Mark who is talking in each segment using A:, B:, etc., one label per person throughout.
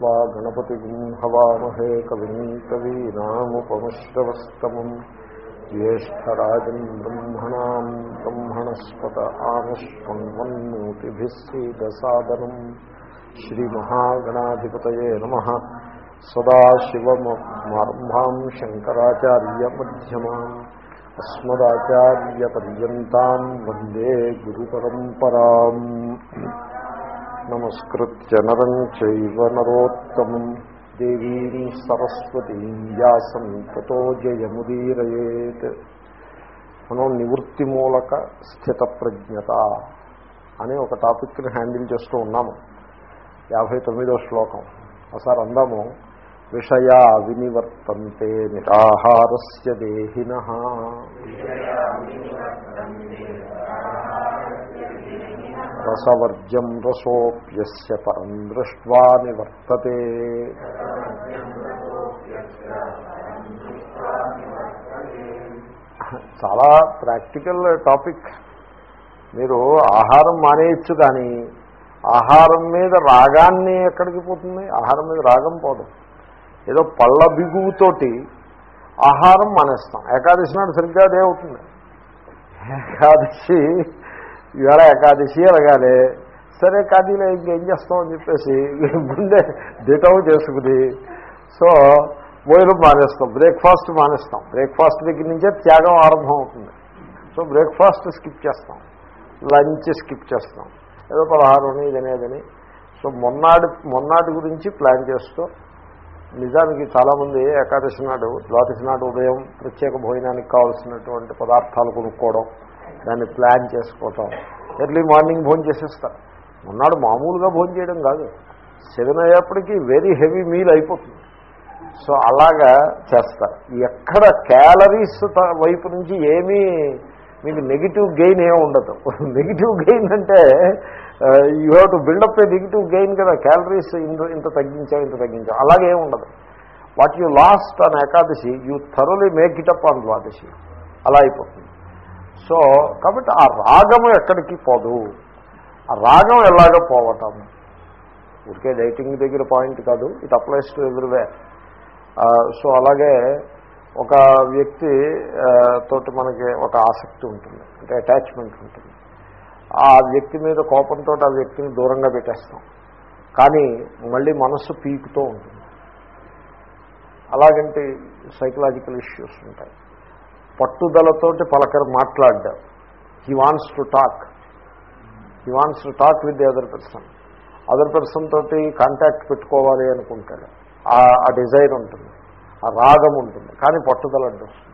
A: त्वा गणपतिम् हवामहे कविम् कवीनामुपमश्रवस्तमम् ज्येष्ठराजम् ब्रह्मणाम् ब्रह्मणस्पत आनश्वन्वन्नोतिभिः सीदसादनम् श्रीमहागणाधिपतये नमः सदाशिवमारम्भाम् शङ्कराचार्यमध्यमाम् अस्मदाचार्यपर्यन्ताम् वन्दे गुरुपरम्पराम् नमस्कृत्य नरम् चैव नरोत्तमम् देवीम् सरस्वतीम् व्यासम् ततो जयमुदीरयेत् మనం నివృత్తి మూలక స్థిత ప్రజ్ఞత అని ఒక టాపిక్ని హ్యాండిల్ చేస్తూ ఉన్నాము యాభై తొమ్మిదో శ్లోకం ఒకసారి అందాము విషయా వినివర్తంతే నిరాహారస్య దేహిన రసవర్జం రసోప్యస్య పరం దృష్ట్వా నివర్తతే చాలా ప్రాక్టికల్ టాపిక్ మీరు ఆహారం మానేయచ్చు కానీ ఆహారం మీద రాగాన్ని ఎక్కడికి పోతుంది ఆహారం మీద రాగం పోదు ఏదో పళ్ళ బిగువుతోటి ఆహారం మానేస్తాం ఏకాదశి నాడు సరిగ్గా అదే అవుతుంది ఏకాదశి ఇవాళ ఏకాదశి అనగానే సరే కాదీలో ఇంకేం చేస్తామని చెప్పేసి ముందే డిటౌ చేసుకుని సో భోజనం మానేస్తాం బ్రేక్ఫాస్ట్ మానేస్తాం బ్రేక్ఫాస్ట్ దగ్గర నుంచే త్యాగం ఆరంభం అవుతుంది సో బ్రేక్ఫాస్ట్ స్కిప్ చేస్తాం లంచ్ స్కిప్ చేస్తాం ఏదో పలహారం ఇదనేదని సో మొన్నాడు మొన్నాటి గురించి ప్లాన్ చేస్తూ నిజానికి చాలామంది ఏకాదశి నాడు ద్వాదశి నాడు ఉదయం ప్రత్యేక భోజనానికి కావాల్సినటువంటి పదార్థాలు కొనుక్కోవడం దాన్ని ప్లాన్ చేసుకోవటం ఎర్లీ మార్నింగ్ భోజనం చేసేస్తారు మొన్నాడు మామూలుగా భోజనం చేయడం కాదు సెవెన్ అయ్యేప్పటికీ వెరీ హెవీ మీల్ అయిపోతుంది సో అలాగా చేస్తారు ఎక్కడ క్యాలరీస్ వైపు నుంచి ఏమీ మీకు నెగిటివ్ గెయిన్ ఏమి ఉండదు నెగిటివ్ గెయిన్ అంటే you have to build up a negative gain కదా క్యాలరీస్ ఇంత ఇంత తగ్గించావు ఇంత తగ్గించావు అలాగే ఏమి ఉండదు what you lost on Ekadashi you thoroughly make it up on Dwadashi అలా అయిపోతుంది సో కాబట్టి ఆ రాగము ఎక్కడికి పోదు ఆ రాగం ఎలాగ పోవటం ఊరికే డైటింగ్ దగ్గర పాయింట్ కాదు it applies to everywhere so అలాగే ఒక వ్యక్తి తోటి మనకి ఒక ఆసక్తి ఉంటుంది అంటే అటాచ్మెంట్ ఉంటుంది ఆ వ్యక్తి మీద కోపంతో ఆ వ్యక్తిని దూరంగా పెట్టేస్తాం కానీ మళ్ళీ మనస్సు పీకుతూ ఉంటుంది అలాగంటే సైకలాజికల్ ఇష్యూస్ ఉంటాయి పట్టుదలతోటి పలకరు మాట్లాడ్డాం he wants to talk he wants to talk with the other person other person తోటి కాంటాక్ట్ పెట్టుకోవాలి అనుకుంటాడు ఆ డిజైర్ ఉంటుంది ఆ రాగం ఉంటుంది కానీ పట్టుదల అడ్డొస్తుంది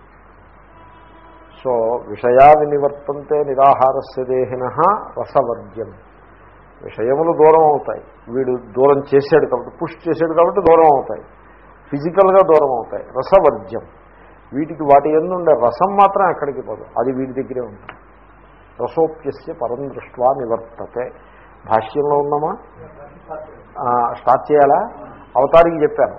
A: సో విషయా వినివర్తంతే నిరాహారస్య దేహిన రసవర్జ్యం విషయములు దూరం అవుతాయి వీడు దూరం చేశాడు కాబట్టి పుష్ చేశాడు కాబట్టి దూరం అవుతాయి ఫిజికల్గా దూరం అవుతాయి రసవర్జ్యం వీటికి వాటి ఎందుండే రసం మాత్రం ఎక్కడికి పోదు అది వీడి దగ్గరే ఉంటుంది రసోప్యస్య పరం దృష్ట్వా నివర్తతే భాష్యంలో ఉన్నామా స్టార్ట్ చేయాలా అవతారికి చెప్పాను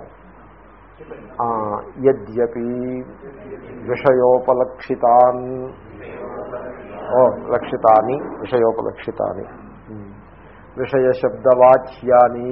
A: యద్యపి విషయోపలక్షితాన్ ఓ లక్షితాని విషయోపలక్షితాని విషయశబ్దవాచ్యాని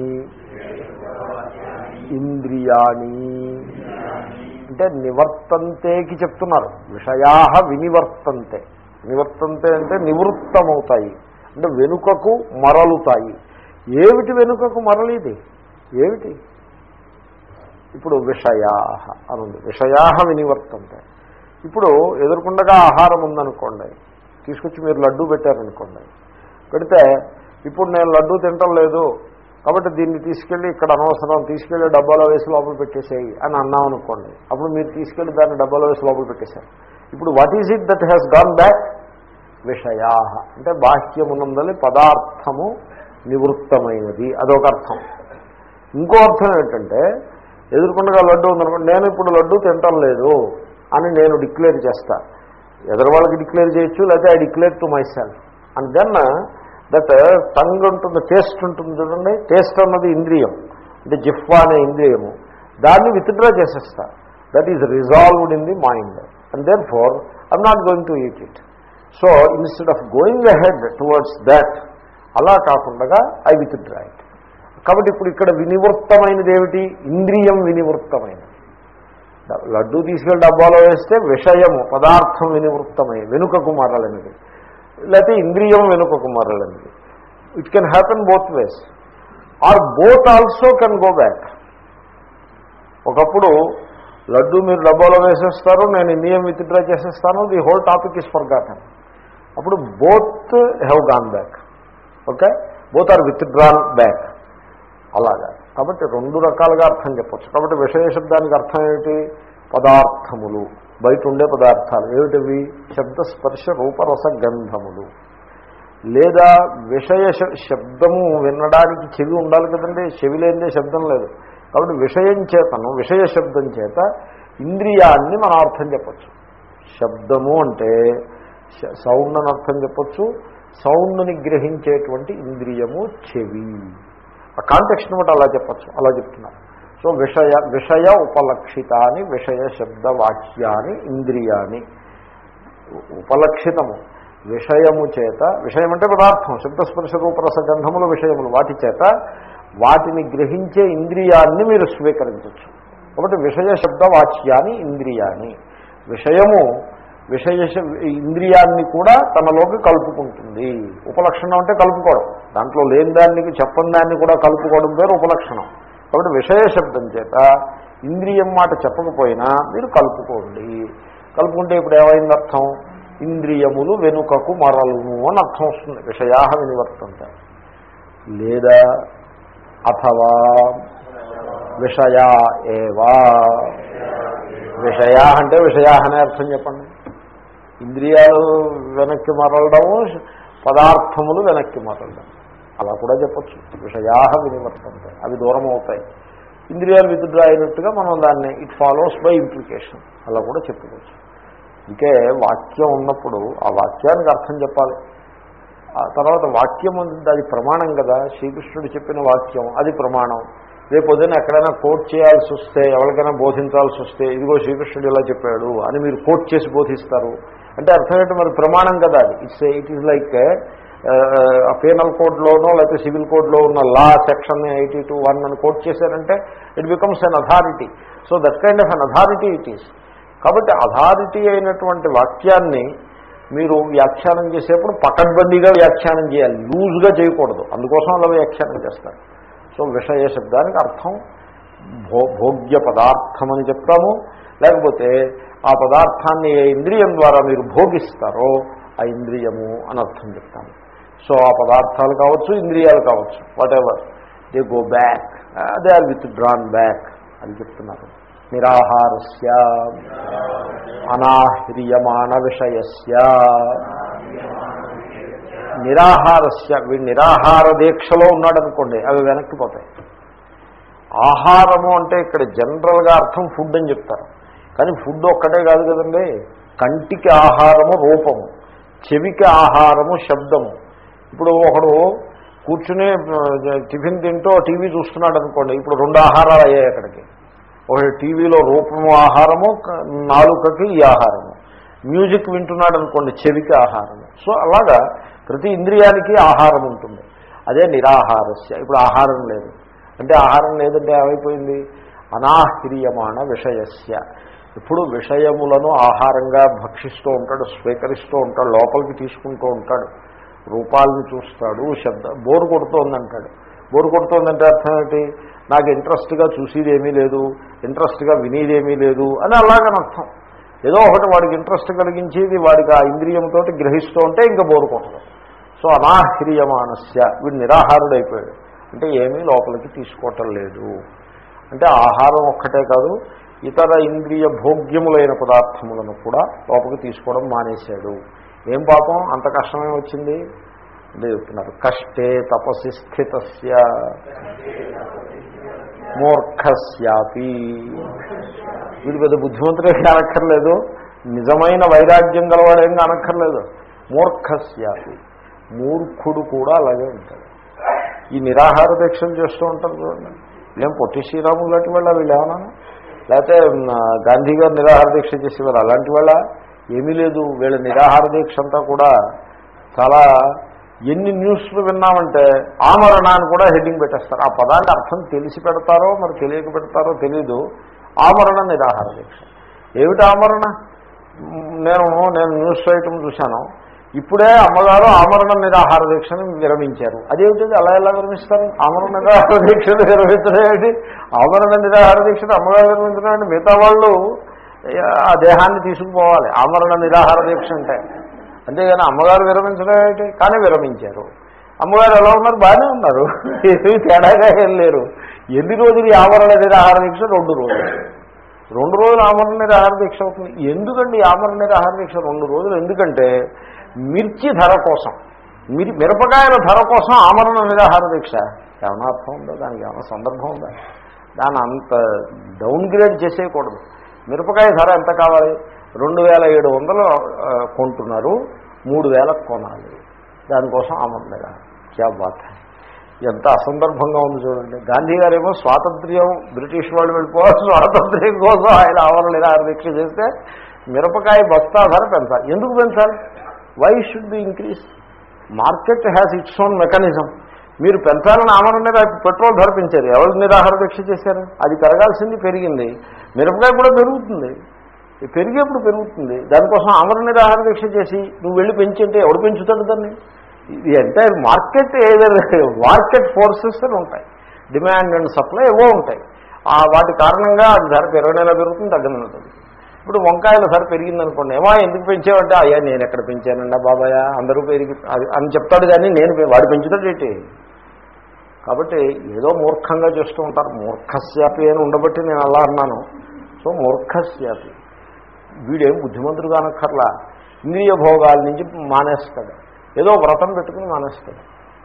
A: ఇంద్రియాణి అంటే నివర్తంతేకి చెప్తున్నారు విషయా వినివర్తంతే నివర్తంతే అంటే నివృత్తమవుతాయి అంటే వెనుకకు మరలుతాయి ఏమిటి వెనుకకు మరలిది ఏమిటి ఇప్పుడు విషయా అనుంది విషయా వినివర్తంతే ఇప్పుడు ఎదుర్కొండగా ఆహారం ఉందనుకోండి తీసుకొచ్చి మీరు లడ్డూ పెట్టారనుకోండి పెడితే ఇప్పుడు నేను లడ్డూ తింటం లేదు కాబట్టి దీన్ని తీసుకెళ్ళి ఇక్కడ అనవసరం తీసుకెళ్ళి డబ్బాలో వేసి లోపల పెట్టేసేయి అని అన్నాం అనుకోండి అప్పుడు మీరు తీసుకెళ్ళి దాన్ని డబ్బాలో వేసి లోపల పెట్టేశారు ఇప్పుడు what is it that has gone back విషయా అంటే బాహ్యమునందలి పదార్థము నివృత్తమైనది అదొక అర్థం ఇంకో అర్థం ఏంటంటే ఎదుర్కొండగా లడ్డు ఉందనుకోండి నేను ఇప్పుడు లడ్డు తింటం లేదు అని నేను డిక్లేర్ చేస్తా ఎదురు వాళ్ళకి డిక్లేర్ చేయొచ్చు లేకపోతే I declare to myself and then that tongue ఉంటుంది టేస్ట్ ఉంటుంది చూడండి టేస్ట్ అన్నది ఇంద్రియం అంటే జిఫ్వా అనే ఇంద్రియము దాన్ని విత్డ్రా చేసేస్తా that is resolved in the mind and then for I'm not going to eat it so instead of going ahead towards that అలా కాకుండా ఐ విత్ డ్రా ఇట్ కాబట్టి ఇప్పుడు ఇక్కడ వినివృత్తమైనది ఏమిటి ఇంద్రియం వినివృత్తమైనది లడ్డు తీసుకెళ్ళి డబ్బాలో వేస్తే విషయము పదార్థం వినివృత్తమై వెనుకకు మరలనిది లేకపోతే ఇంద్రియం వెనుకకు మరలనిది it can happen both ways are both also can go back ఒకప్పుడు లడ్డు మీరు డబ్బాలో వేసేస్తారు నేను ఇండియం విత్డ్రా చేసేస్తాను the whole topic is forgotten అప్పుడు both have gone back okay both are withdrawn back అలాగా కాబట్టి రెండు రకాలుగా అర్థం చెప్పచ్చు కాబట్టి విషయ శబ్దానికి అర్థం ఏమిటి పదార్థములు బయట ఉండే పదార్థాలు ఏమిటివి శబ్దస్పర్శ రూపరస గంధములు లేదా విషయ శ- శబ్దము వినడానికి చెవి ఉండాలి కదండి చెవి లేనిదే శబ్దం లేదు కాబట్టి విషయం చేతను విషయ శబ్దం చేత ఇంద్రియాన్ని మనం అర్థం చెప్పచ్చు శబ్దము అంటే శ- సౌండ్ అని అర్థం చెప్పచ్చు సౌండ్ని గ్రహించేటువంటి ఇంద్రియము చెవి ఆ కాంటెక్స్ట్ని బట్టి అలా చెప్పచ్చు అలా చెప్తున్నారు సో విషయ విషయ ఉపలక్షితాని విషయ శబ్ద వాక్యాని ఇంద్రియాని ఉపలక్షితము విషయము చేత విషయం అంటే పదార్థం శబ్దస్పర్శ రూపరస గంధములు విషయములు వాటి చేత వాటిని గ్రహించే ఇంద్రియాన్ని మీరు స్వీకరించవచ్చు కాబట్టి విషయ శబ్ద వాక్యాన్ని ఇంద్రియాన్ని విషయము విషయ శ- ఇంద్రియాన్ని కూడా తనలోకి కలుపుకుంటుంది ఉపలక్షణం అంటే కలుపుకోవడం దాంట్లో లేని దానికి చెప్పని దాన్ని కూడా కలుపుకోవడం పేరు ఉపలక్షణం కాబట్టి విషయ శబ్దం చేత ఇంద్రియం మాట చెప్పకపోయినా మీరు కలుపుకోండి కలుపుకుంటే ఇప్పుడు ఏమైంది అర్థం ఇంద్రియములు వెనుకకు మరలును అని అర్థం వస్తుంది విషయా వినివర్తంత లేదా అథవా విషయా ఏవా విషయా అంటే విషయా అనే అర్థం చెప్పండి ఇంద్రియాలు వెనక్కి మరలడము పదార్థములు వెనక్కి మరలడం అలా కూడా చెప్పచ్చు విషయా వినివర్తంతే అవి దూరం అవుతాయి ఇంద్రియాలు విత్డ్రా అయినట్టుగా మనం దాన్ని ఇట్ ఫాలోస్ బై ఇంప్లికేషన్ అలా కూడా చెప్పుకోవచ్చు ఇంకే వాక్యం ఉన్నప్పుడు ఆ వాక్యానికి అర్థం చెప్పాలి ఆ తర్వాత వాక్యం ఉంది అది ప్రమాణం కదా శ్రీకృష్ణుడు చెప్పిన వాక్యం అది ప్రమాణం రేపు పొద్దున్న ఎక్కడైనా కోట్ చేయాల్సి వస్తే ఎవరికైనా బోధించాల్సి వస్తే ఇదిగో శ్రీకృష్ణుడు ఇలా చెప్పాడు అని మీరు కోట్ చేసి బోధిస్తారు అంటే అర్థం ఏంటి మరి ప్రమాణం కదా అది it's it is like penal కోడ్లోనో లేకపోతే సివిల్ కోడ్లో ఉన్న law section eighty two one అని కోట్ చేశారంటే it becomes an authority so that kind of an authority it is కాబట్టి అథారిటీ అయినటువంటి వాక్యాన్ని మీరు వ్యాఖ్యానం చేసేప్పుడు పకడ్బందీగా వ్యాఖ్యానం చేయాలి లూజ్గా చేయకూడదు అందుకోసం అలా వ్యాఖ్యానం చేస్తారు సో విషయ శబ్దానికి అర్థం భో భోగ్య పదార్థం అని చెప్తాము లేకపోతే ఆ పదార్థాన్ని ఏ ఇంద్రియం ద్వారా మీరు భోగిస్తారో ఆ ఇంద్రియము అని అర్థం చెప్తాము సో ఆ పదార్థాలు కావచ్చు ఇంద్రియాలు కావచ్చు whatever they go back they are withdrawn back అని చెప్తున్నారు నిరాహారస్య అనాహ్రియమాణ విషయస్య నిరాహారస్య వీడు నిరాహార దీక్షలో ఉన్నాడనుకోండి అవి వెనక్కి పోతాయి ఆహారము అంటే ఇక్కడ జనరల్గా అర్థం ఫుడ్ అని చెప్తారు కానీ ఫుడ్ ఒక్కటే కాదు కదండి కంటికి ఆహారము రూపము చెవికి ఆహారము శబ్దము ఇప్పుడు ఒకడు కూర్చుని ఆ, టిఫిన్ తింటూ టీవీ చూస్తున్నాడు అనుకోండి ఇప్పుడు రెండు ఆహారాలు అయ్యాయి అక్కడికి ఒకటి టీవీలో రూపము ఆహారము క- నాలుకకి ఈ ఆహారము మ్యూజిక్ వింటున్నాడు అనుకోండి చెవికి ఆహారము సో అలాగా ప్రతి ఇంద్రియానికి ఆహారం ఉంటుంది అదే నిరాహారస్య ఇప్పుడు ఆహారం లేదు అంటే ఆహారం లేదంటే ఏమైపోయింది అనాహ్రియమాణ విషయస్య ఇప్పుడు విషయములను ఆహారంగా భక్షిస్తూ ఉంటాడు స్వీకరిస్తూ ఉంటాడు లోపలికి తీసుకుంటూ ఉంటాడు రూపాలను చూస్తాడు శబ్ద బోరు కొడుతోందంటాడు బోరు కొడుతోందంటే అర్థం ఏంటి నాకు ఇంట్రెస్ట్గా చూసేది ఏమీ లేదు ఇంట్రెస్ట్గా వినేది ఏమీ లేదు అని అలాగని అర్థం ఏదో ఒకటి వాడికి ఇంట్రెస్ట్ కలిగించేది వాడికి ఆ ఇంద్రియంతో గ్రహిస్తూ ఉంటే ఇంకా బోరు కొట్టదు సో అనాహ్రియమానస్య వీడు నిరాహారుడైపోయాడు అంటే ఏమీ లోపలికి తీసుకోవటం లేదు అంటే ఆహారం ఒక్కటే కాదు ఇతర ఇంద్రియ భోగ్యములైన పదార్థములను కూడా లోపలికి తీసుకోవడం మానేశాడు ఏం పాపం అంత కష్టమే వచ్చింది అంటే చెప్తున్నారు కష్టే తపసి స్థితస్య మూర్ఖస్యాపి వీడు పెద్ద బుద్ధిమంతుడే కానక్కర్లేదు నిజమైన వైరాగ్యం గలవాడేం కానక్కర్లేదు మూర్ఖస్యాపి మూర్ఖుడు కూడా అలాగే ఉంటాడు ఈ నిరాహార దీక్షలు చేస్తూ ఉంటారు చూడండి వీళ్ళేం పొట్టి శ్రీరాములు లాంటి వాళ్ళ వీళ్ళు ఏమన్నా లేకపోతే మ్, గాంధీ గారు నిరాహార దీక్ష చేసేవారు అలాంటి వాళ్ళ ఏమీ లేదు వీళ్ళ నిరాహార దీక్ష అంతా కూడా చాలా ఎన్ని న్యూస్లు విన్నామంటే ఆమరణ అని కూడా హెడ్డింగ్ పెట్టేస్తారు ఆ పదానికి అర్థం తెలిసి పెడతారో మరి తెలియక పెడతారో తెలీదు ఆమరణ నిరాహార దీక్ష ఏమిటి ఆమరణ మ్, నేను నేను న్యూస్ ఐటమ్ చూశాను ఇప్పుడే అమ్మగారు ఆమరణ నిరాహార దీక్షను విరమించారు అదేమిటి అలా ఎలా విరమిస్తారు ఆమరణ నిరాహార దీక్షను విరమించడం ఏంటి ఆమరణ నిరాహార దీక్షను అమ్మగారు విరమించడం అంటే మిగతా వాళ్ళు ఆ దేహాన్ని తీసుకుపోవాలి ఆమరణ నిరాహార దీక్ష అంటే అంతేగాని అమ్మగారు విరమించడం ఏంటి కానీ విరమించారు అమ్మగారు ఎలా ఉన్నారు బాగానే ఉన్నారు ఏమీ తేడాగా ఏం లేరు ఎన్ని రోజులు ఈ ఆమరణ నిరాహార దీక్ష రెండు రోజులు రెండు రోజులు ఆమరణ నిరాహార దీక్ష అవుతుంది ఎందుకండి ఈ ఆమరణ నిరాహార దీక్ష రెండు రోజులు ఎందుకంటే మిర్చి ధర కోసం మిరి మిరపకాయల ధర కోసం ఆమరణ నిరాహార దీక్ష ఏమైనా అర్థం ఉందా దానికి ఏమైనా సందర్భం ఉందా దాన్ని అంత డౌన్ గ్రేడ్ చేసేయకూడదు మిరపకాయ ధర ఎంత కావాలి రెండు వేల ఏడు వందలు ఆ, కొంటున్నారు మూడు వేలకు కొనాలి దానికోసం ఆమరణ నిరాహార క్యా బాత్ హై. ఎంత అసందర్భంగా ఉంది చూడండి గాంధీ గారేమో స్వాతంత్ర్యం బ్రిటిష్ వాళ్ళు వెళ్ళిపోవాలి స్వాతంత్ర్యం కోసం ఆయన ఆవరణ నిరాహార దీక్ష చేస్తే మిరపకాయ బస్తా ధర పెంచాలి ఎందుకు పెంచాలి why should be increase market has its own mechanism మీరు పెంచాలని ఆమరణ నిరాహార పెట్రోల్ ధర పెంచారు ఎవరు నిరాహార దీక్ష చేశారు అది పెరగాల్సింది పెరిగింది మిరపకాయ కూడా పెరుగుతుంది ఈ పెరిగేప్పుడు పెరుగుతుంది దానికోసం ఆమరణ నిరాహార దీక్ష చేసి నువ్వు వెళ్ళి పెంచుంటే ఎవడు పెంచుతాడు దాన్ని ఇది ఎంటైర్ మార్కెట్ ఏదైనా మార్కెట్ ఫోర్సెస్ అని ఉంటాయి డిమాండ్ అండ్ సప్లై ఏవో ఉంటాయి ఆ వాటి కారణంగా అది ధర పెరగనైనా పెరుగుతుంది తగ్గనైనా తగ్గుతుంది ఇప్పుడు వంకాయల ధర పెరిగిందనుకోండి ఏమో ఎందుకు పెంచావంటే అయ్యా నేను ఎక్కడ పెంచానండి బాబాయ్ అందరూ పెరిగి అది అని చెప్తాడు కానీ నేను పె- వాడు పెంచుతాడు ఏంటి కాబట్టి ఏదో మూర్ఖంగా చేస్తూ ఉంటారు మూర్ఖస్యాపి అని ఉండబట్టి నేను అలా అన్నాను సో మూర్ఖస్యాపి వీడేం బుద్ధిమంతుడు కానక్కర్లా ఇంద్రియ భోగాల నుంచి మానేస్తాడు ఏదో వ్రతం పెట్టుకుని మానేస్తాడు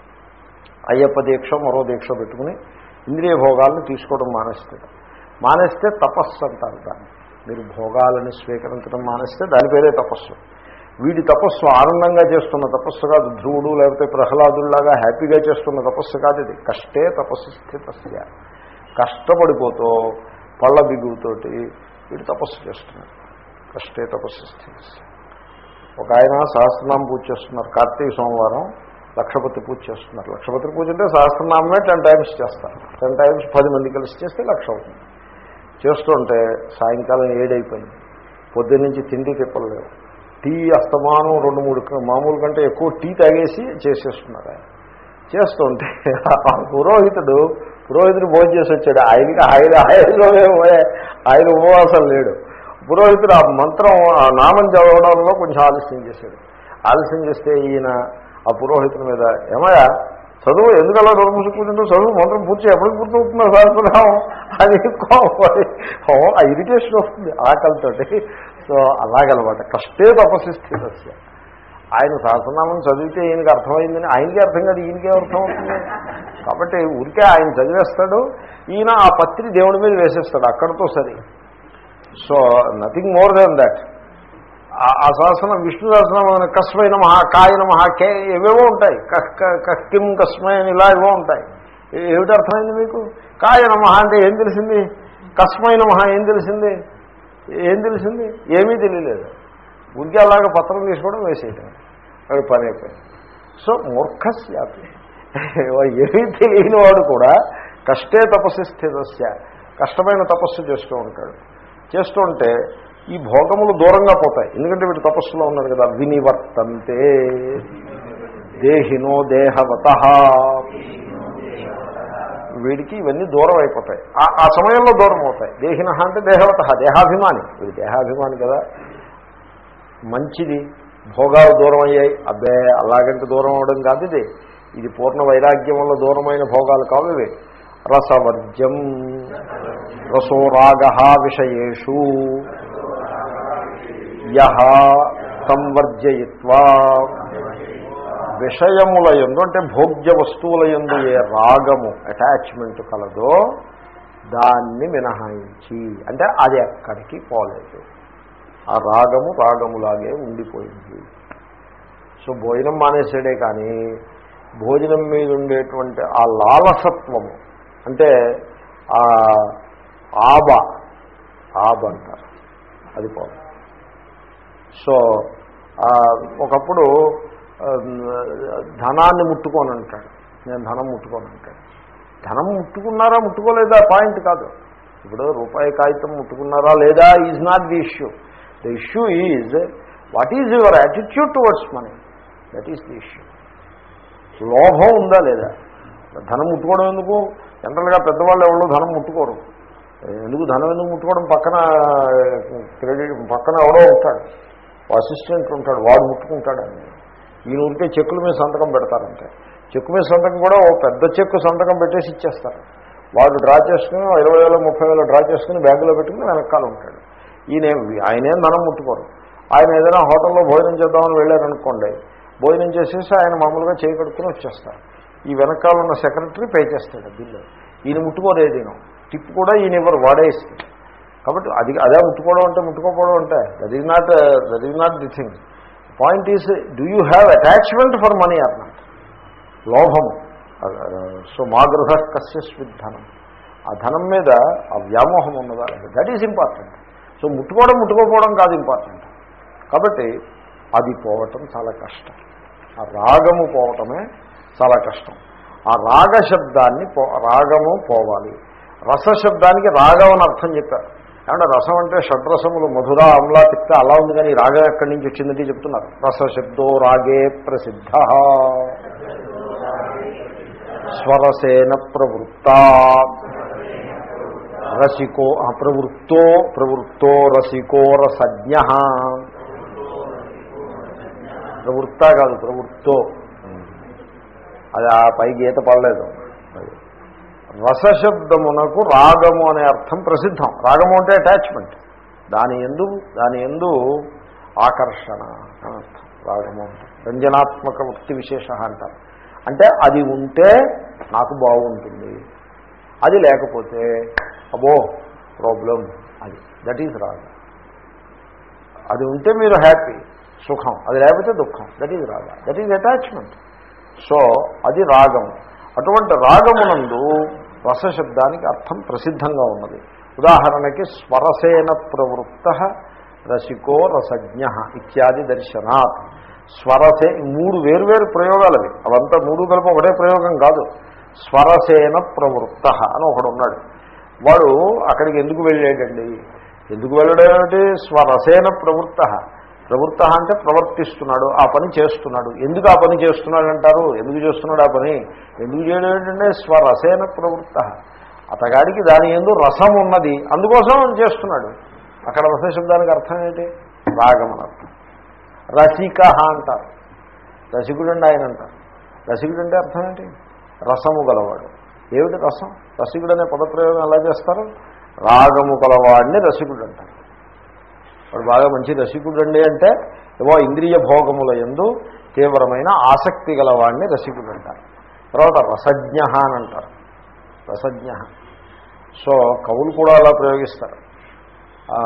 A: అయ్యప్ప దీక్ష మరో దీక్ష పెట్టుకుని ఇంద్రియ భోగాలను తీసుకోవడం మానేస్తాడు మానేస్తే తపస్సు అంటారు దాన్ని మీరు భోగాలను స్వీకరించడం మానేస్తే దాని పేరే తపస్సు వీడి తపస్సు ఆనందంగా చేస్తున్న తపస్సు కాదు ధ్రువుడు లేకపోతే ప్రహ్లాదుల్లాగా హ్యాపీగా చేస్తున్న తపస్సు కాదు ఇది కష్టే తపస్సు స్థితస్య కష్టపడిపోతూ పళ్ళ బిగుతోటి వీడు తపస్సు చేస్తున్నాడు కష్టే తపస్సు స్థితస్య ఒక ఆయన సహస్రనామం పూజ చేస్తున్నారు కార్తీక సోమవారం లక్షపతి పూజ చేస్తున్నారు లక్షపతి పూజ అంటే సహస్రనామమే టెన్ టైమ్స్ చేస్తారు టెన్ టైమ్స్ పది మంది కలిసి చేస్తే లక్ష అవుతుంది చేస్తుంటే సాయంకాలం ఏడైపోయింది పొద్దున్న నుంచి తిండి తిప్పలేవు టీ అస్తమానం రెండు మూడు క- మామూలు కంటే ఎక్కువ టీ తాగేసి చేసేస్తున్నారు ఆయన చేస్తుంటే ఆ పురోహితుడు పురోహితుడు భోజనం చేసి వచ్చాడు ఆయనకి ఆయన ఆయనలో ఆయన ఉపవాసం లేడు పురోహితుడు ఆ మంత్రం ఆ నామం చదవడంలో కొంచెం ఆలస్యం చేశాడు ఆలస్యం చేస్తే ఈయన ఆ పురోహితుని మీద ఏమయ్యా చదువు ఎందుకు అలా నోరు కూర్చుంటూ చదువు మంత్రం పూర్తి ఎప్పటికి పూర్తవుతుందో సాగుతున్నాం అది కోపడి ఓ, ఆ ఇరిటేషన్ వస్తుంది ఆకలితోటి సో అలాగనమాట కష్టే తపస్సు స్థితస్య ఆయన సహస్రనామం చదివితే ఈయనకి అర్థమైందని ఆయనకి అర్థం కాదు ఈయనకే అర్థం అవుతుంది కాబట్టి ఊరికే ఆయన చదివేస్తాడు ఈయన ఆ పత్రి దేవుడి మీద వేసేస్తాడు అక్కడితో సరి so nothing more then that ఆ సహస్రం విష్ణు సహస్రనామం కస్మైన మహా కాయన మహా కే ఏవేవో ఉంటాయి కహ్ క- కహ్ కిం కస్మై అని ఇలా ఏవో ఉంటాయి ఏ- ఏమిటి అర్థమైంది మీకు కాయన మహా అంటే ఏం తెలిసింది కస్మైన మహా ఏం తెలిసింది ఏం తెలిసింది ఏమీ తెలియలేదు ఉద్యోగ అలాగా పత్రం తీసుకోవడం వేసేయటం అది పని అయిపోయింది సో మూర్ఖస్యాపి ఏమీ తెలియని వాడు కూడా కష్టే తపస్సు స్థితస్య కష్టమైన తపస్సు చేస్తూ ఉంటాడు చేస్తూ ఉంటే ఈ భోగములు దూరంగా పోతాయి ఎందుకంటే వీడు తపస్సులో ఉన్నాడు కదా వినివర్తంతే దేహినో దేహవత వీడికి ఇవన్నీ దూరం అయిపోతాయి ఆ- ఆ సమయంలో దూరం అవుతాయి దేహిన అంటే దేహవత దేహాభిమాని వీడు దేహాభిమాని కదా మంచిది భోగాలు దూరం అయ్యాయి అబ్బే అలాగంటే దూరం అవడం కాదు ఇది ఇది పూర్ణ వైరాగ్యం వల్ల దూరమైన భోగాలు కావు ఇవి రసవర్జ్యం రసోరాగ విషయేషు యహ సంవర్జయిత్వా విషయముల ఎందు అంటే భోగ్య వస్తువుల ఎందు ఏ రాగము అటాచ్మెంట్ కలదో దాన్ని మినహాయించి అంటే అది ఎక్కడికి పోలేదు ఆ రాగము రాగములాగే ఉండిపోయింది సో భోజనం మానేసాడే కానీ భోజనం మీద ఉండేటువంటి ఆ లాలసత్వము అంటే ఆ ఆబ ఆబ అంటారు అది పోదు సో ఆ, ఒకప్పుడు ఆ, ధనాన్ని ముట్టుకోను అంటాడు నేను ధనం ముట్టుకోను అంటాడు ధనం ముట్టుకున్నారా ముట్టుకోలేదా పాయింట్ కాదు ఇప్పుడు రూపాయి కాగితం ముట్టుకున్నారా లేదా is not the issue the issue is what is your attitude towards money that is the issue లోభం ఉందా లేదా ధనం ముట్టుకోవడం ఎందుకు జనరల్గా పెద్దవాళ్ళు ఎవరు ధనం ముట్టుకోరు ఎందుకు ధనం ఎందుకు ముట్టుకోవడం పక్కన క్రెడిట్ పక్కన ఎవడో ఉంటాడు అసిస్టెంట్ ఉంటాడు వాడు ముట్టుకుంటాడు అని ఈయన ఉంటే చెక్కుల మీద సంతకం పెడతారంటే చెక్కు మీద సంతకం కూడా ఓ పెద్ద చెక్కు సంతకం పెట్టేసి ఇచ్చేస్తారు వాడు డ్రా చేసుకుని ఓ ఇరవై వేలు ముప్పై వేలు డ్రా చేసుకుని బ్యాగులో పెట్టుకుని వెనకాల ఉంటాడు ఈయన ఆయనేం ధనం ముట్టుకోరు ఆయన ఏదైనా హోటల్లో భోజనం చేద్దామని వెళ్ళారనుకోండి భోజనం చేసేసి ఆయన మామూలుగా చేయి కడుక్కుని వచ్చేస్తారు ఈ వెనకాల ఉన్న సెక్రటరీ పే చేస్తాడు బిల్లు ఈయన ముట్టుకోలేదు ఈయన టిప్ కూడా ఈయన ఇవ్వరు వాడే ఇస్తాడు కాబట్టి అది అదే ముట్టుకోవడం అంటే ముట్టుకోకపోవడం అంటే that is not that is not the thing point is do you have attachment for money or not లోభము సో మా గృహ కస్యస్విత్ ధనం ఆ ధనం మీద ఆ వ్యామోహం ఉన్నదా లేదా దట్ ఈజ్ ఇంపార్టెంట్ సో ముట్టుకోవడం ముట్టుకోకపోవడం కాదు ఇంపార్టెంట్ కాబట్టి అది పోవటం చాలా కష్టం ఆ రాగము పోవటమే చాలా కష్టం ఆ రాగ శబ్దాన్ని పో రాగము పోవాలి రస శబ్దానికి రాగం అని అర్థం చెప్పారు ఏమంటే రసం అంటే షడ్రసములు మధుర అమ్లా తిక్త అలా ఉంది కానీ ఈ రాగం ఎక్కడి నుంచి వచ్చిందంటే చెప్తున్నారు రస శబ్దో రాగే ప్రసిద్ధ స్వరసేన ప్రవృత్త రసికో ఆ, ప్రవృత్తో ప్రవృత్తో రసికో రసజ్ఞ ప్రవృత్త కాదు ప్రవృత్తో అది ఆ పై గీత పడలేదు రసశబ్దమునకు రాగము అనే అర్థం ప్రసిద్ధం రాగము అంటే అటాచ్మెంట్ దాని ఎందు దాని ఎందు ఆకర్షణ అని అర్థం రాగము అంటే రంజనాత్మక వృత్తి విశేష అంటారు అంటే అది ఉంటే నాకు బాగుంటుంది అది లేకపోతే అబో ప్రాబ్లం అది దట్ ఈజ్ రాగం అది ఉంటే మీరు హ్యాపీ సుఖం అది లేకపోతే దుఃఖం దట్ ఈజ్ రాగ దట్ ఈజ్ అటాచ్మెంట్ సో అది రాగం అటువంటి రాగమునందు రసశబ్దానికి అర్థం ప్రసిద్ధంగా ఉన్నది ఉదాహరణకి స్వరసేన ప్రవృత్త రసికో రసజ్ఞ ఇత్యాది దర్శనాత్ స్వరసే ఈ మూడు వేరువేరు ప్రయోగాలు అవి అవంతా మూడు కలిపి ఒకటే ప్రయోగం కాదు స్వరసేన ప్రవృత్త అని ఒకడు ఉన్నాడు వాడు అక్కడికి ఎందుకు వెళ్ళాడండి ఎందుకు వెళ్ళడం ఏమిటి స్వరసేన ప్రవృత్త ప్రవృత్త అంటే ప్రవర్తిస్తున్నాడు ఆ పని చేస్తున్నాడు ఎందుకు ఆ పని చేస్తున్నాడు అంటారు ఎందుకు చేస్తున్నాడు ఆ పని ఎందుకు చేయడం ఏంటంటే స్వరసేన ప్రవృత్త అతగాడికి దాని ఎందు రసం ఉన్నది అందుకోసం చేస్తున్నాడు అక్కడ రస శబ్దానికి అర్థం ఏంటి రాగం అని అర్థం రసిక అంటారు రసికుడు అంటే ఆయన అంటారు రసికుడు అంటే అర్థం ఏంటి రసము గలవాడు ఏమిటి రసం రసికుడు అనే పదప్రయోగం ఎలా చేస్తారు రాగము గలవాడిని రసికుడు అంటారు వాడు బాగా మంచి రసికుడు అండి అంటే ఏవో ఇంద్రియ భోగముల ఎందు తీవ్రమైన ఆసక్తి గలవాడిని రసికుడు అంటారు తర్వాత రసజ్ఞ అని అంటారు రసజ్ఞ సో కవులు కూడా అలా ప్రయోగిస్తారు ఆ,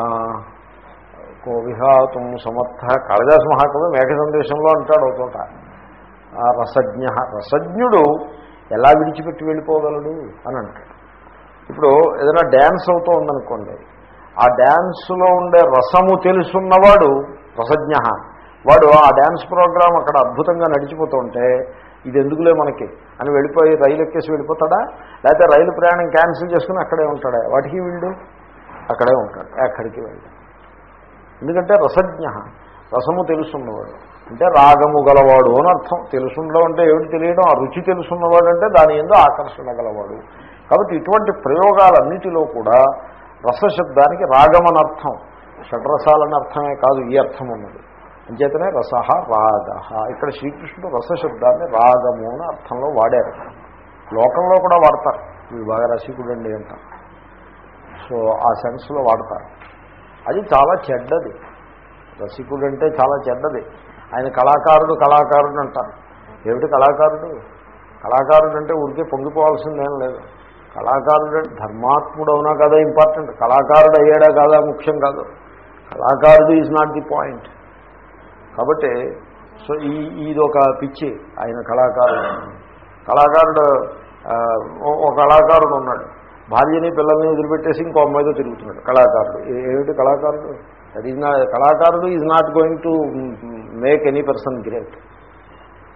A: కోవిహాతుం సమర్థ కాళిదాస మహాకవి మేఘ సందేశంలో అంటాడు ఒక చోట ఆ రసజ్ఞ రసజ్ఞుడు ఎలా విడిచిపెట్టి వెళ్ళిపోగలడు అని అంటాడు ఇప్పుడు ఏదైనా డ్యాన్స్ అవుతూ ఉందనుకోండి ఆ డ్యాన్స్లో ఉండే రసము తెలుసున్నవాడు రసజ్ఞ వాడు ఆ డ్యాన్స్ ప్రోగ్రాం అక్కడ అద్భుతంగా నడిచిపోతుంటే ఇది ఎందుకులే మనకి అని వెళ్ళిపోయి రైలు ఎక్కేసి వెళ్ళిపోతాడా లేకపోతే రైలు ప్రయాణం క్యాన్సిల్ చేసుకుని అక్కడే ఉంటాడా వాటికి వీళ్ళు అక్కడే ఉంటాడు ఎక్కడికి వెళ్ళి ఎందుకంటే రసజ్ఞ రసము తెలుసున్నవాడు అంటే రాగము గలవాడు అని అర్థం తెలుసుండడం అంటే ఏమిటి తెలియడం ఆ రుచి తెలుసున్నవాడు అంటే దాని ఎందు ఆకర్షణ గలవాడు కాబట్టి ఇటువంటి ప్రయోగాలన్నిటిలో కూడా రసశబ్దానికి రాగం అని అర్థం షడ్రసాలని అర్థమే కాదు ఈ అర్థం ఉన్నది అంచేతనే రస రాగ ఇక్కడ శ్రీకృష్ణుడు రసశబ్దాన్ని రాగము అని అర్థంలో వాడారు లోకంలో కూడా వాడతారు వీడు బాగా రసికుడండి అంటారు సో ఆ సెన్స్లో వాడతారు అది చాలా చెడ్డది రసికుడు అంటే చాలా చెడ్డది ఆయన కళాకారుడు కళాకారుడు అంటారు ఏమిటి కళాకారుడు కళాకారుడు అంటే ఊరికే పొంగిపోవాల్సిందేం లేదు కళాకారుడు అంటే ధర్మాత్ముడు అవునా కదా ఇంపార్టెంట్ కళాకారుడు అయ్యాడా కాదా ముఖ్యం కాదు కళాకారుడు ఈజ్ నాట్ ది పాయింట్ కాబట్టి సో ఈ ఇది ఒక పిచ్చి ఆయన కళాకారుడు కళాకారుడు ఆ, ఓ- ఓ కళాకారుడు ఉన్నాడు భార్యని పిల్లల్ని వదిలిపెట్టేసి ఇంకో అమ్మాయితో తిరుగుతున్నాడు కళాకారుడు ఏ- ఏమిటి కళాకారుడు అది నా కళాకారుడు is not going to make any person great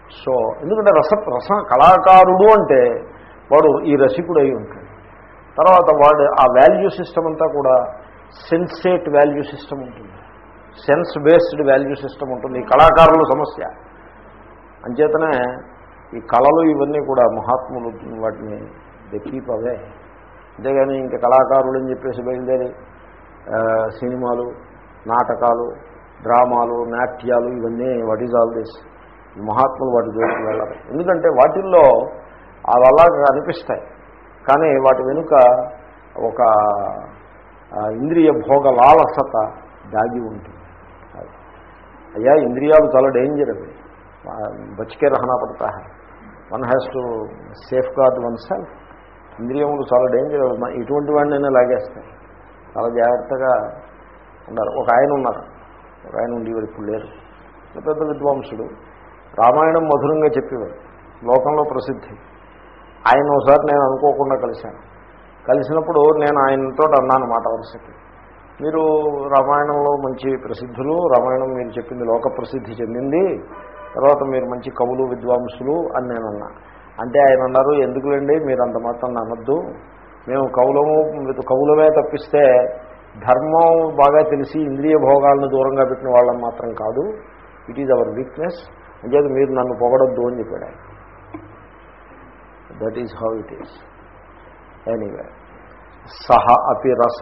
A: so ఎందుకంటే రస రస కళాకారుడు అంటే వాడు ఈ రసికుడు అయి ఉంటాడు తర్వాత వాడు ఆ వాల్యూ సిస్టమ్ అంతా కూడా సెన్సేట్ వాల్యూ సిస్టమ్ ఉంటుంది సెన్స్ బేస్డ్ వాల్యూ సిస్టమ్ ఉంటుంది ఈ కళాకారుల సమస్య అంచేతనే ఈ కళలు ఇవన్నీ కూడా మహాత్ములు వాటిని దే కీప్ అవే అంతేగాని ఇంకా కళాకారులు అని చెప్పేసి బయలుదేరి ఆ, సినిమాలు నాటకాలు డ్రామాలు నాట్యాలు ఇవన్నీ వాట్ ఈజ్ ఆల్ దిస్ మహాత్ములు వాటి జోలికి వెళ్ళాలి ఎందుకంటే వాటిల్లో అవి అలాగా అనిపిస్తాయి కానీ వాటి వెనుక ఒక ఆ, ఇంద్రియ భోగ లాలసత దాగి ఉంటుంది అది. అయ్యా ఇంద్రియాలు చాలా డేంజర్ అవి బచికే రహనా పడతా one has to safeguard oneself ఇంద్రియములు చాలా డేంజర్ అవి. మ- ఇటువంటి వాడినైనా లాగేస్తాయి చాలా జాగ్రత్తగా ఉన్నారు ఒక ఆయన ఉన్నారు ఒక ఆయన ఉండేవాడు ఇప్పుడు లేరు ఒక పెద్ద విద్వాంసుడు రామాయణం మధురంగా చెప్పేవాడు లోకంలో ప్రసిద్ధి ఆయన ఒకసారి నేను అనుకోకుండా కలిశాను కలిసినప్పుడు నేను ఆయనతో అన్నాను మాట వరుసకి మీరు రామాయణంలో మంచి ప్రసిద్ధులు రామాయణం మీరు చెప్పింది లోక ప్రసిద్ధి చెందింది తర్వాత మీరు మంచి కవులు విద్వాంసులు అని నేను అన్నా అంటే ఆయన అన్నారు ఎందుకులేండి మీరు అంత మాత్రం అనొద్దు మేము కవులము కవులమే తప్పిస్తే ధర్మం బాగా తెలిసి ఇంద్రియ భోగాలను దూరంగా పెట్టిన వాళ్ళం మాత్రం కాదు ఇట్ ఈజ్ అవర్ వీక్నెస్ అంచేది మీరు నన్ను పొగడొద్దు అని చెప్పాడు ఆయన that is how it is anyway సహ అపి రస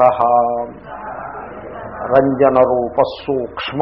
A: రంజన రూప సూక్ష్మ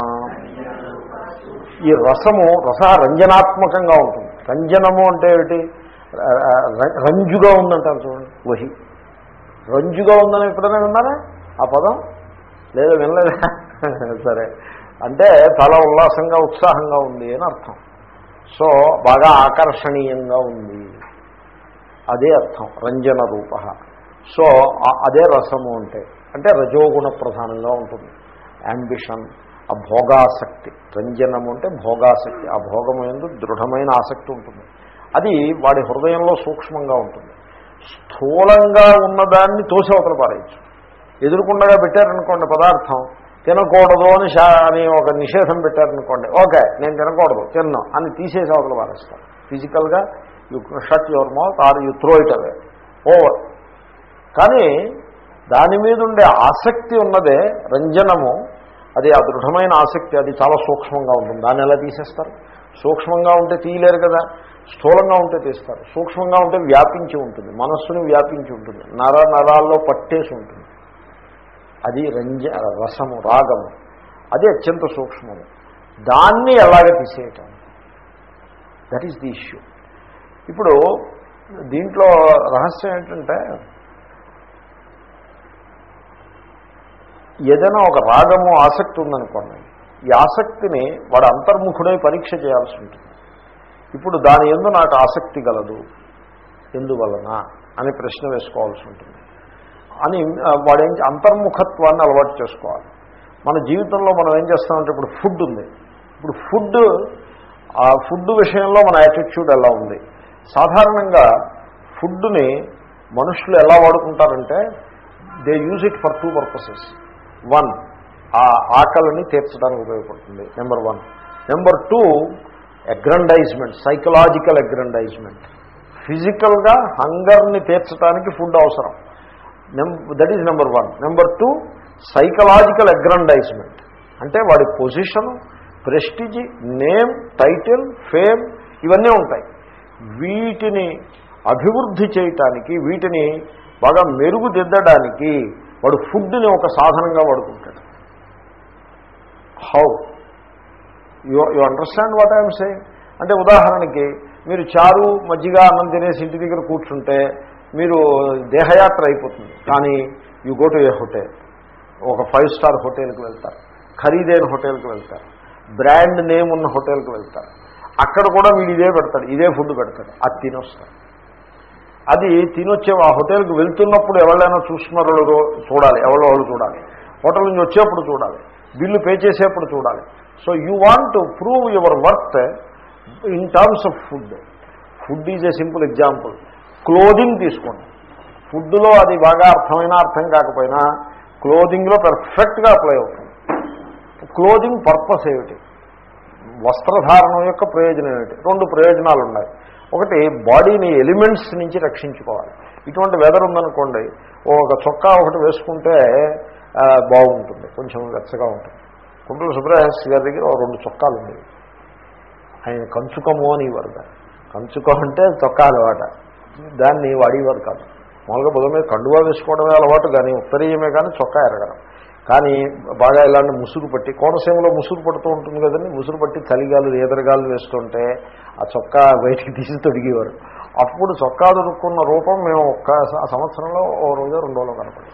A: ఈ రసము రస రంజనాత్మకంగా ఉంటుంది రంజనము అంటే ఏమిటి ర- రంజుగా ఉందంటారు చూడండి వహి రంజుగా ఉందని ఎప్పుడైనా విన్నారా ఆ పదం లేదా వినలేదా సరే అంటే చాలా ఉల్లాసంగా ఉత్సాహంగా ఉంది అని అర్థం సో బాగా ఆకర్షణీయంగా ఉంది అదే అర్థం రంజన రూప సో ఆ- అదే రసము అంటే అంటే రజోగుణ ప్రధానంగా ఉంటుంది యాంబిషన్ ఆ భోగాసక్తి రంజనము అంటే భోగాసక్తి ఆ భోగము ఎందు దృఢమైన ఆసక్తి ఉంటుంది అది వాడి హృదయంలో సూక్ష్మంగా ఉంటుంది స్థూలంగా ఉన్నదాన్ని తోసి అవతల పారేయచ్చు ఎదురుకుండగా పెట్టారనుకోండి పదార్థం తినకూడదు అని శా అని ఒక నిషేధం పెట్టారనుకోండి ఓకే నేను తినకూడదు తిన్నాం అని తీసేసి అవతల పారేస్తాను ఫిజికల్గా you shut your mouth or you throw it away over కానీ దాని మీద ఉండే ఆసక్తి ఉన్నదే రంజనము అది ఆ దృఢమైన ఆసక్తి అది చాలా సూక్ష్మంగా ఉంటుంది దాన్ని ఎలా తీసేస్తారు సూక్ష్మంగా ఉంటే తీయలేరు కదా స్థూలంగా ఉంటే తీస్తారు సూక్ష్మంగా ఉంటే వ్యాపించి ఉంటుంది మనస్సుని వ్యాపించి ఉంటుంది నర నరాల్లో పట్టేసి ఉంటుంది అది రంజ రసము రాగము అది అత్యంత సూక్ష్మము దాన్ని ఎలాగ తీసేయటం దట్ ఈస్ ది ఇష్యూ ఇప్పుడు దీంట్లో రహస్యం ఏంటంటే ఏదైనా ఒక రాగము ఆసక్తి ఉందనుకోండి ఈ ఆసక్తిని వాడు అంతర్ముఖుడై పరీక్ష చేయాల్సి ఉంటుంది ఇప్పుడు దాని ఎందు నాకు ఆసక్తి గలదు ఎందువలన అని ప్రశ్న వేసుకోవాల్సి ఉంటుంది అని ఆ, వాడేం అంతర్ముఖత్వాన్ని అలవాటు చేసుకోవాలి మన జీవితంలో మనం ఏం చేస్తామంటే ఇప్పుడు ఫుడ్ ఉంది ఇప్పుడు ఫుడ్ ఆ ఫుడ్ విషయంలో మన యాటిట్యూడ్ ఎలా ఉంది సాధారణంగా ఫుడ్ని మనుషులు ఎలా వాడుకుంటారంటే they use it for two purposes one ఆ ఆకలిని తీర్చడానికి ఉపయోగపడుతుంది number one number two aggrandisement psychological aggrandisement ఫిజికల్గా హంగర్ని తీర్చడానికి ఫుడ్ అవసరం that is number one number two psychological aggrandisement అంటే వాడి position prestige name title fame ఇవన్నీ ఉంటాయి వీటిని అభివృద్ధి చేయటానికి వీటిని బాగా మెరుగుదిద్దడానికి వాడు ఫుడ్ని ఒక సాధనంగా వాడుకుంటాడు how you you understand what I'm saying అంటే ఉదాహరణకి మీరు చారు మజ్జిగ అన్నం తినేసి ఇంటి దగ్గర కూర్చుంటే మీరు దేహయాత్ర అయిపోతుంది కానీ you go to a hotel ఒక ఫైవ్ స్టార్ హోటల్కి వెళ్తారు ఖరీదైన హోటల్కి వెళ్తారు బ్రాండ్ నేమ్ ఉన్న హోటల్కి వెళ్తారు అక్కడ కూడా వీడు ఇదే పెడతాడు ఇదే ఫుడ్ పెడతాడు అది తినొస్తాడు అది తినొచ్చే ఆ హోటల్కి వెళ్తున్నప్పుడు ఎవరైనా చూస్తున్నారో లేదో చూడాలి ఎవరో వాళ్ళు చూడాలి హోటల్ నుంచి వచ్చేప్పుడు చూడాలి బిల్లు పే చేసేప్పుడు చూడాలి so you want to prove your worth in terms of food food is a simple example clothing తీసుకోండి ఫుడ్లో అది బాగా అర్థమైనా అర్థం కాకపోయినా క్లోదింగ్లో పర్ఫెక్ట్గా అప్లై అవుతుంది క్లోదింగ్ పర్పస్ ఏమిటి వస్త్రధారణం యొక్క ప్రయోజనం ఏమిటి రెండు ప్రయోజనాలు ఉన్నాయి ఒకటి బాడీని ఎలిమెంట్స్ నుంచి రక్షించుకోవాలి ఇటువంటి వెదర్ ఉందనుకోండి ఓ ఒక చొక్కా ఒకటి వేసుకుంటే ఆ, బాగుంటుంది కొంచెం వెచ్చగా ఉంటుంది కుంటూరు సుబ్రహ్మణ్య గారి దగ్గర ఓ రెండు చొక్కాలు ఉండేవి ఆయన కంచుకము అనేవారు దాన్ని కంచుకం అంటే చొక్కా అలవాట దాన్ని వాడేవారు కాదు మామూలుగా బుధ మీద కండువా వేసుకోవడమే అలవాటు కానీ ఉత్తరీయమే కానీ చొక్కా ఎరగడం కానీ బాగా ఇలాంటి ముసురు పట్టి కోనసీమలో ముసురు పడుతూ ఉంటుంది కదండి ముసురు పట్టి చలిగాలు ఎదరగాలు వేస్తుంటే ఆ చొక్కా బయటికి తీసి తొడిగేవారు అప్పుడు చొక్కా దొరుకున్న రూపం మేము ఒక్క స- సంవత్సరంలో ఓ రోజు రెండు రోజులు కనపడి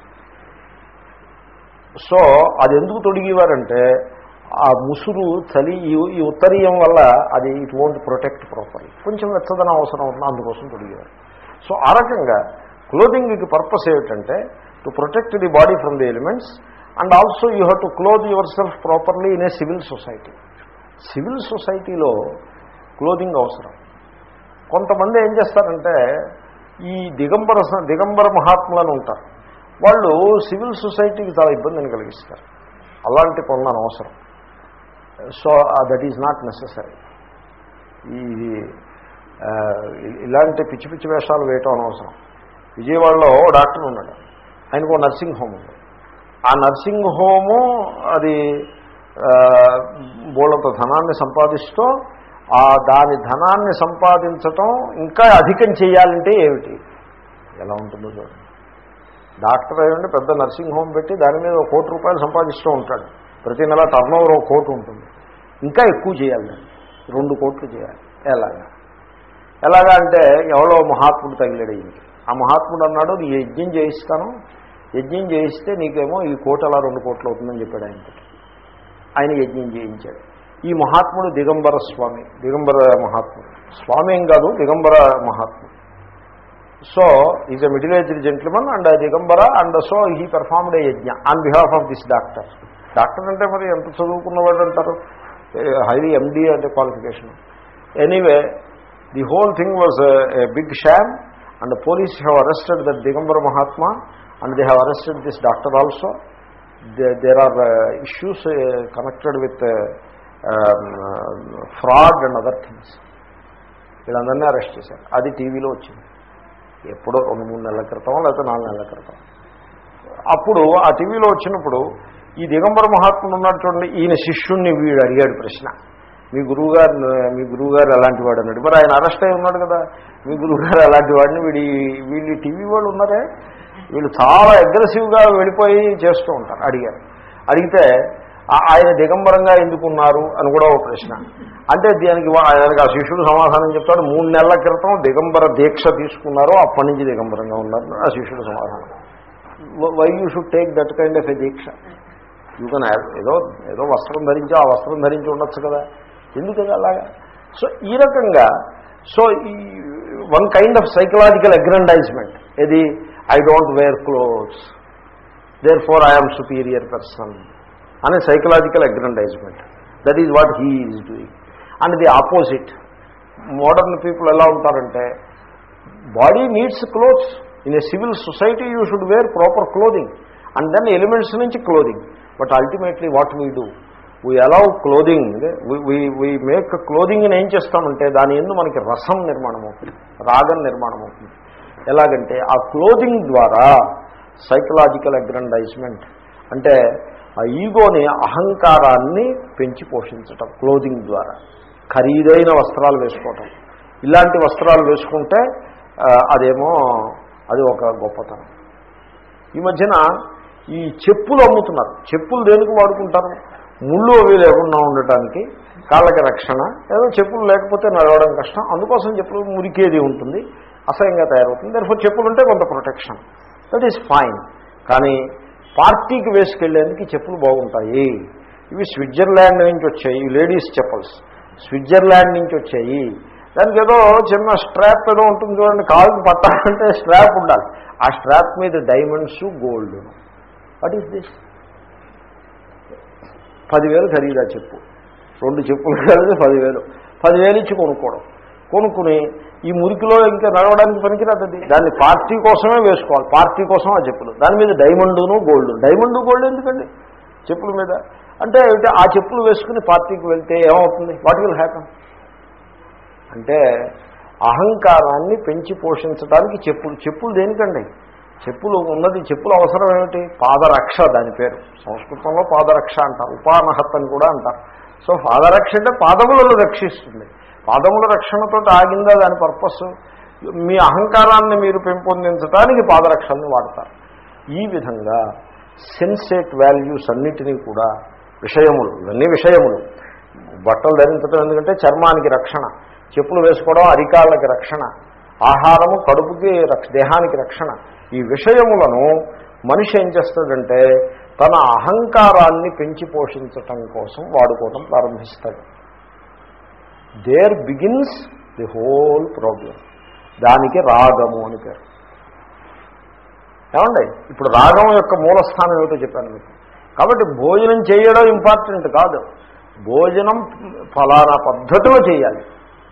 A: సో అది ఎందుకు తొడిగేవారంటే ఆ ముసురు చలి ఈ ఈ ఉత్తరీయం వల్ల అది ఇట్ వోంట్ ప్రొటెక్ట్ ప్రాపర్లీ కొంచెం వెచ్చదనం అవసరం ఉంటుంది అందుకోసం తొడిగేవారు సో ఆ రకంగా క్లోదింగ్కి పర్పస్ ఏమిటంటే to protect the body from the elements and also you have to clothe yourself properly in a civil society civil సొసైటీలో క్లోదింగ్ అవసరం కొంతమంది ఏం చేస్తారంటే ఈ దిగంబర స- దిగంబర మహాత్ములను ఉంటారు వాళ్ళు సివిల్ సొసైటీకి చాలా ఇబ్బందిని కలిగిస్తారు అలాంటి పనులు అనవసరం so that is not necessary ఈ ఆ, ఇ- ఇలాంటి పిచ్చి పిచ్చి వేషాలు వేయటం అనవసరం విజయవాడలో ఓ డాక్టర్ ఉన్నాడు ఆయనకు ఓ నర్సింగ్ హోమ్ ఉంది ఆ నర్సింగ్ హోము అది ఆ, బోళ్ళంత ధనాన్ని సంపాదిస్తూ ఆ దాని ధనాన్ని సంపాదించటం ఇంకా అధికం చేయాలంటే ఏమిటి ఎలా ఉంటుందో చూడండి డాక్టర్ అయ్యండి పెద్ద నర్సింగ్ హోమ్ పెట్టి దాని మీద ఒక కోటి రూపాయలు సంపాదిస్తూ ఉంటాడు ప్రతి నెల టర్న్ ఓవర్ ఒక కోటి ఉంటుంది ఇంకా ఎక్కువ చేయాలి దాన్ని. రెండు కోట్లు చేయాలి ఎలాగా ఎలాగా అంటే ఎవరో మహాత్ముడు తగిలాడు ఈయనకి ఆ మహాత్ముడు అన్నాడు నీ యజ్ఞం చేయిస్తాను యజ్ఞం చేయిస్తే నీకేమో ఈ కోటి అలా రెండు కోట్లు అవుతుందని చెప్పాడు ఆయనకి ఆయన యజ్ఞం చేయించాడు ఈ మహాత్ముడు దిగంబర స్వామి దిగంబర మహాత్ముడు స్వామి ఏం కాదు దిగంబర మహాత్ముడు so is a middle aged gentleman and దిగంబర and so he performed a యజ్ఞ on behalf of this doctor doctor అంటే మరి ఎంత చదువుకున్నవాడు అంటారు హైలీ ఎండి అంటే qualification anyway the whole thing was a big sham and police have arrested that దిగంబర మహాత్మా and they have arrested this doctor also there are issues connected with fraud and other things వీళ్ళందరినీ arrest చేశారు అది టీవీలో వచ్చింది ఎప్పుడో రెండు మూడు నెలల క్రితం లేకపోతే నాలుగు నెలల క్రితం అప్పుడు ఆ టీవీలో వచ్చినప్పుడు ఈ దిగంబర మహాత్ముడు ఉన్నాడు చూడండి ఈయన శిష్యుణ్ణి వీడు అడిగాడు ప్రశ్న మీ గురువుగారు మీ గురువుగారు ఎలాంటి వాడు అన్నాడు మరి ఆయన అరెస్ట్ అయి ఉన్నాడు కదా మీ గురువుగారు అలాంటి వాడిని వీడి వీళ్ళు టీవీ వాళ్ళు ఉన్నారే వీళ్ళు చాలా అగ్రెసివ్గా వెళ్ళిపోయి చేస్తూ ఉంటారు అడిగారు అడిగితే ఆ- ఆయన దిగంబరంగా ఎందుకున్నారు అని కూడా ఒక ప్రశ్న అంటే దానికి వా- ఆయనకి ఆ శిష్యుడు సమాధానం చెప్తాడు మూడు నెలల క్రితం దిగంబర దీక్ష తీసుకున్నారు అప్పటి నుంచి దిగంబరంగా ఉన్నారు ఆ శిష్యుడు సమాధానం why you should take that kind of a దీక్ష యూ కెన్ ఏదో ఏదో వస్త్రం ధరించి ఆ వస్త్రం ధరించి ఉండొచ్చు కదా ఎందుకు అలాగా సో ఈ రకంగా సో ఈ one kind of psychological aggrandisement ఇది I don't wear clothes therefore I'm superior person అనే psychological aggrandisement that is what he is doing and the opposite modern people ఎలా ఉంటారంటే body needs clothes in a civil society you should wear proper clothing and then elements నుంచి clothing but ultimately what we do we allow clothing we make క్లోదింగ్ని ఏం చేస్తామంటే దాని ఎందు మనకి రసం నిర్మాణం అవుతుంది రాగం నిర్మాణం అవుతుంది ఎలాగంటే ఆ క్లోదింగ్ ద్వారా సైకలాజికల్ అగ్రండైజ్మెంట్ అంటే ఆ ఈగోని అహంకారాన్ని పెంచి పోషించటం క్లోదింగ్ ద్వారా ఖరీదైన వస్త్రాలు వేసుకోవటం ఇలాంటి వస్త్రాలు వేసుకుంటే ఆ, అదేమో అది ఒక గొప్పతనం ఈ మధ్యన ఈ చెప్పులు అమ్ముతున్నారు చెప్పులు దేనికి వాడుకుంటారు ముళ్ళు అవి లేకుండా ఉండటానికి కాళ్ళకి రక్షణ ఏదో చెప్పులు లేకపోతే నడవడం కష్టం అందుకోసం చెప్పులు మురికేది ఉంటుంది అసహ్యంగా తయారవుతుంది దర్ఫోర్ చెప్పులు ఉంటే కొంత ప్రొటెక్షన్ దట్ ఈస్ ఫైన్ కానీ పార్టీకి వేసుకెళ్ళేందుకు ఈ చెప్పులు బాగుంటాయి ఇవి స్విట్జర్లాండ్ నుంచి వచ్చాయి ఈ లేడీస్ చెప్పల్స్ స్విట్జర్లాండ్ నుంచి వచ్చాయి దానికి ఏదో చిన్న స్ట్రాప్ ఏదో ఉంటుంది చూడండి కాళ్ళకి పట్టాలంటే స్ట్రాప్ ఉండాలి ఆ స్ట్రాప్ మీద diamonds gold what is this పదివేలు ఖరీదా చెప్పు రెండు చెప్పులు కలిసి పదివేలు పదివేలు ఇచ్చి కొనుక్కోవడం కొనుక్కుని ఈ మురికిలో ఇంకా నడవడానికి పనికిరాదు అది దాన్ని పార్టీ కోసమే వేసుకోవాలి పార్టీ కోసం ఆ చెప్పులు దాని మీద డైమండును గోల్డ్ డైమండ్ గోల్డ్ ఎందుకండి చెప్పుల మీద అంటే ఏమిటి ఆ చెప్పులు వేసుకుని పార్టీకి వెళ్తే ఏమవుతుంది వాట్ విల్ హ్యాపన్ అంటే అహంకారాన్ని పెంచి పోషించడానికి చెప్పులు చెప్పులు దేనికండి చెప్పులు ఉన్నది చెప్పులు అవసరం ఏమిటి పాదరక్ష దాని పేరు సంస్కృతంలో పాదరక్ష అంటారు ఉపానహత్ అని కూడా అంటారు సో పాదరక్ష అంటే పాదములను రక్షిస్తుంది పాదముల రక్షణతో ఆగిందా దాని పర్పస్ మీ అహంకారాన్ని మీరు పెంపొందించడానికి పాదరక్షల్ని వాడతారు ఈ విధంగా సెన్సేట్ వాల్యూస్ అన్నిటినీ కూడా విషయములు ఇవన్నీ విషయములు బట్టలు ధరించడం ఎందుకంటే చర్మానికి రక్షణ చెప్పులు వేసుకోవడం అరికాళ్ళకి రక్షణ ఆహారము కడుపుకి రక్ష దేహానికి రక్షణ ఈ విషయములను మనిషి ఏం చేస్తాడంటే తన అహంకారాన్ని పెంచి పోషించటం కోసం వాడుకోవడం ప్రారంభిస్తాడు there begins the whole problem దానికి రాగము అని పేరు ఏమండి ఇప్పుడు రాగం యొక్క మూలస్థానం ఏమిటో చెప్పాను మీకు కాబట్టి భోజనం చేయడం ఇంపార్టెంట్ కాదు భోజనం ఫలానా పద్ధతిలో చేయాలి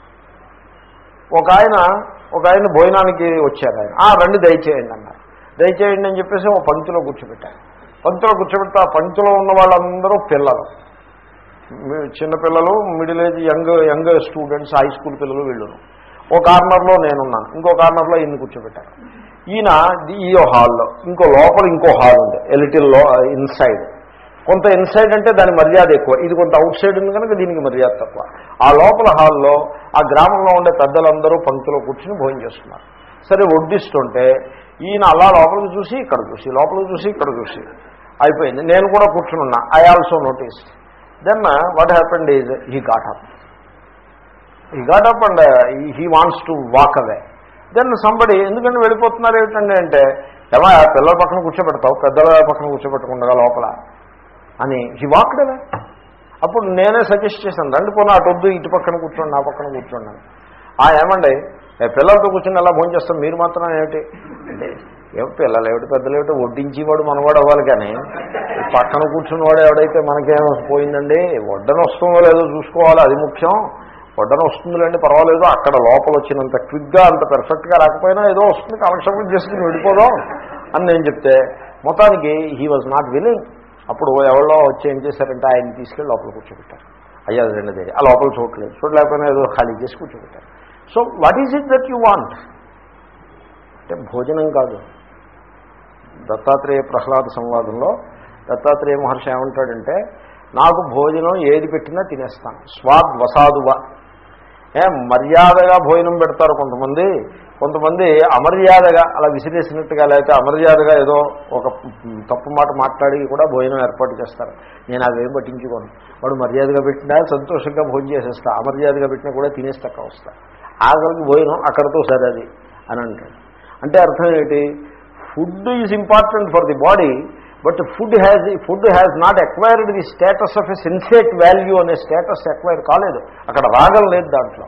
A: ఒక ఆయన ఒక ఆయన భోజనానికి వచ్చారు ఆయన "ఆ, రండి దయచేయండి అన్నారు దయచేయండి అని చెప్పేసి ఒక పంక్తిలో కూర్చోబెట్టారు పంక్తిలో కూర్చోబెడితే ఆ పంక్తిలో ఉన్న వాళ్ళందరూ పిల్లలు మీ- చిన్నపిల్లలు middle age young young students high school పిల్లలు వీళ్ళును ఓ కార్నర్లో నేనున్నాను ఇంకో కార్నర్లో ఈయన కూర్చోబెట్టారు ఈయన ఈ హాల్లో ఇంకో లోపల ఇంకో హాల్ ఉంది ఎలిటిల్ లో ఇన్సైడ్ కొంత ఇన్సైడ్ అంటే దాని మర్యాద ఎక్కువ ఇది కొంత అవుట్ సైడ్ ఉంది కనుక దీనికి మర్యాద తక్కువ ఆ లోపల హాల్లో ఆ గ్రామంలో ఉండే పెద్దలందరూ పంక్తిలో కూర్చుని భోజనం చేస్తున్నారు సరే వడ్డిస్తుంటే ఈయన అలా లోపలికి చూసి ఇక్కడ చూసి లోపలికి చూసి ఇక్కడ చూసి అయిపోయింది నేను కూడా కూర్చునున్నా I also notice then what happened is he got up he got up and he wants to walk away then somebody ఎందుకంటే వెళ్ళిపోతున్నారు ఏమిటండి అంటే ఏమా పిల్లల పక్కన కూర్చోబెడతావు పెద్దల పక్కన కూర్చోబెట్టకుండా లోపల అని హీ వాక్డ్ అవే అప్పుడు నేనే సజెస్ట్ చేశాను రండి పోనా అటు వద్దు ఇటు పక్కన కూర్చోండి నా పక్కన కూర్చోండి అని. ఆ ఏమండి ఏ పిల్లలతో కూర్చొని ఎలా భోజనం చేస్తాం మీరు మాత్రం ఏమిటి అంటే ఏం పిల్లలు ఏమిటి పెద్దలు ఏమిటి వడ్డించేవాడు మనవాడు అవ్వాలి కానీ ఈ పక్కన కూర్చున్నవాడు ఎవడైతే మనకేం పోయిందండి వడ్డన వస్తుందో లేదో చూసుకోవాలి అది ముఖ్యం వడ్డన వస్తుందిలేండి పర్వాలేదు అక్కడ లోపల వచ్చినంత క్విక్గా అంత పెర్ఫెక్ట్గా రాకపోయినా ఏదో వస్తుంది కాలక్షేపం చేసుకుని వెళ్ళిపోదాం అని నేను చెప్తే మొత్తానికి హీ వాజ్ నాట్ విల్లింగ్ అప్పుడు ఎవరో వచ్చి ఏం చేశారంటే ఆయన తీసుకెళ్ళి లోపల కూర్చోబెట్టారు అయ్యా అది రెండదే ఆ లోపల చూడలేదు చూడలేకపోయినా ఏదో ఖాళీ చేసి కూర్చోబెట్టారు so what is it that you want అంటే భోజనం కాదు దత్తాత్రేయ ప్రహ్లాద సంవాదంలో దత్తాత్రేయ మహర్షి ఏమంటాడంటే నాకు భోజనం ఏది పెట్టినా తినేస్తాను స్వాద్ వసాదువ ఏ మర్యాదగా భోజనం పెడతారు కొంతమంది కొంతమంది అమర్యాదగా అలా విసిరేసినట్టుగా లేకపోతే అమర్యాదగా ఏదో ఒక తప్పు మాట మాట్లాడి కూడా భోజనం ఏర్పాటు చేస్తారు నేను అవేం పట్టించుకోను వాడు మర్యాదగా పెట్టినా సంతోషంగా భోజనం చేసేస్తా అమర్యాదగా పెట్టినా కూడా తినేస్తాక వస్తా ఆఖరికి భోజనం అక్కడితో సరే అది అని అంటాడు అంటే అర్థం ఏంటి food is important for the body but food has food has not acquired the status of a sensate value అనే స్టేటస్ ఎక్వైర్ కాలేదు అక్కడ రాగం లేదు దాంట్లో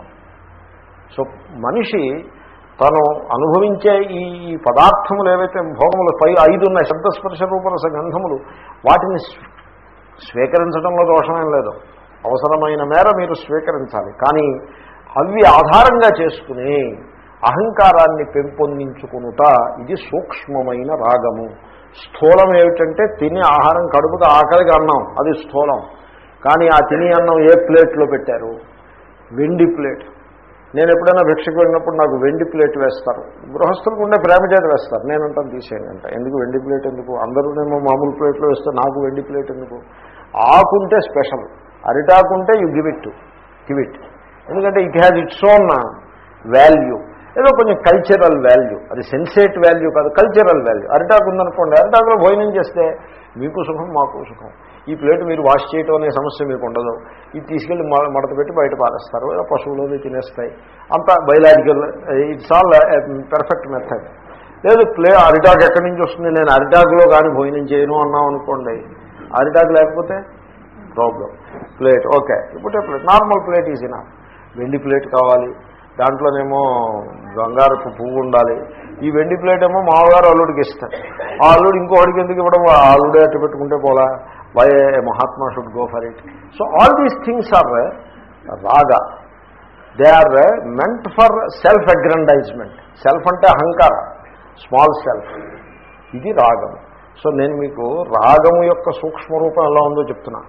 A: సో మనిషి తను అనుభవించే ఈ ఈ పదార్థములు ఏవైతే భోగములు పై ఐదు ఉన్నాయి శబ్దస్పర్శ రూపరస గంధములు వాటిని స్వ- స్వీకరించడంలో దోషమేం లేదు అవసరమైన మేర మీరు స్వీకరించాలి కానీ అవి ఆధారంగా చేసుకుని అహంకారాన్ని పెంపొందించుకునుట ఇది సూక్ష్మమైన రాగము స్థూలం ఏమిటంటే తిని ఆహారం కడుపుతో ఆకలిగా అన్నం అది స్థూలం కానీ ఆ తిని అన్నం ఏ ప్లేట్లో పెట్టారు వెండి ప్లేట్ నేను ఎప్పుడైనా భిక్షకు వెళ్ళినప్పుడు నాకు వెండి ప్లేట్ వేస్తారు గృహస్థులకు ఉండే ప్రేమ చేత వేస్తారు నేను అంటాను తీసేయండి అంట ఎందుకు వెండి ప్లేట్ ఎందుకు అందరూనేమో మామూలు ప్లేట్లో వేస్తే నాకు వెండి ప్లేట్ ఎందుకు ఆకుంటే స్పెషల్ అరిటాకుంటే you give it give it ఎందుకంటే it has its own value ఏదో కొంచెం కల్చరల్ వాల్యూ అది సెన్సేట్ వాల్యూ కాదు కల్చరల్ వాల్యూ అరిటాకు ఉందనుకోండి అరిటాకులో భోజనం చేస్తే మీకు సుఖం మాకు సుఖం ఈ ప్లేట్ మీరు వాష్ చేయటం అనే సమస్య మీకు ఉండదు ఇది తీసుకెళ్ళి మ- మడత పెట్టి బయట పారేస్తారు ఏదో పశువులు అవి తినేస్తాయి అంత biological it's all perfect method లేదు ప్లే అరిటాకు ఎక్కడి నుంచి వస్తుంది నేను అరిటాకులో కానీ భోజనం చేయను అన్నాం అనుకోండి అరిటాకు లేకపోతే ప్రాబ్లం ప్లేట్ ఓకే ఇప్పుడు ప్లేట్ నార్మల్ ప్లేట్ ఈజీనా వెండి ప్లేట్ కావాలి దాంట్లోనేమో బంగారపు పువ్వు ఉండాలి ఈ వెండి ప్లేట్ ఏమో మామగారు అల్లుడికి ఇస్తారు ఆ అల్లుడు ఇంకోటికి ఎందుకు ఇవ్వడం ఆ అల్లుడే అట్టు పెట్టుకుంటే పోలా why Mahatma should go for it so all these things are raga they are meant for self aggrandizement self అంటే అహంకారం స్మాల్ సెల్ఫ్ ఇది రాగం సో నేను మీకు రాగము యొక్క సూక్ష్మ రూపం ఎలా ఉందో చెప్తున్నా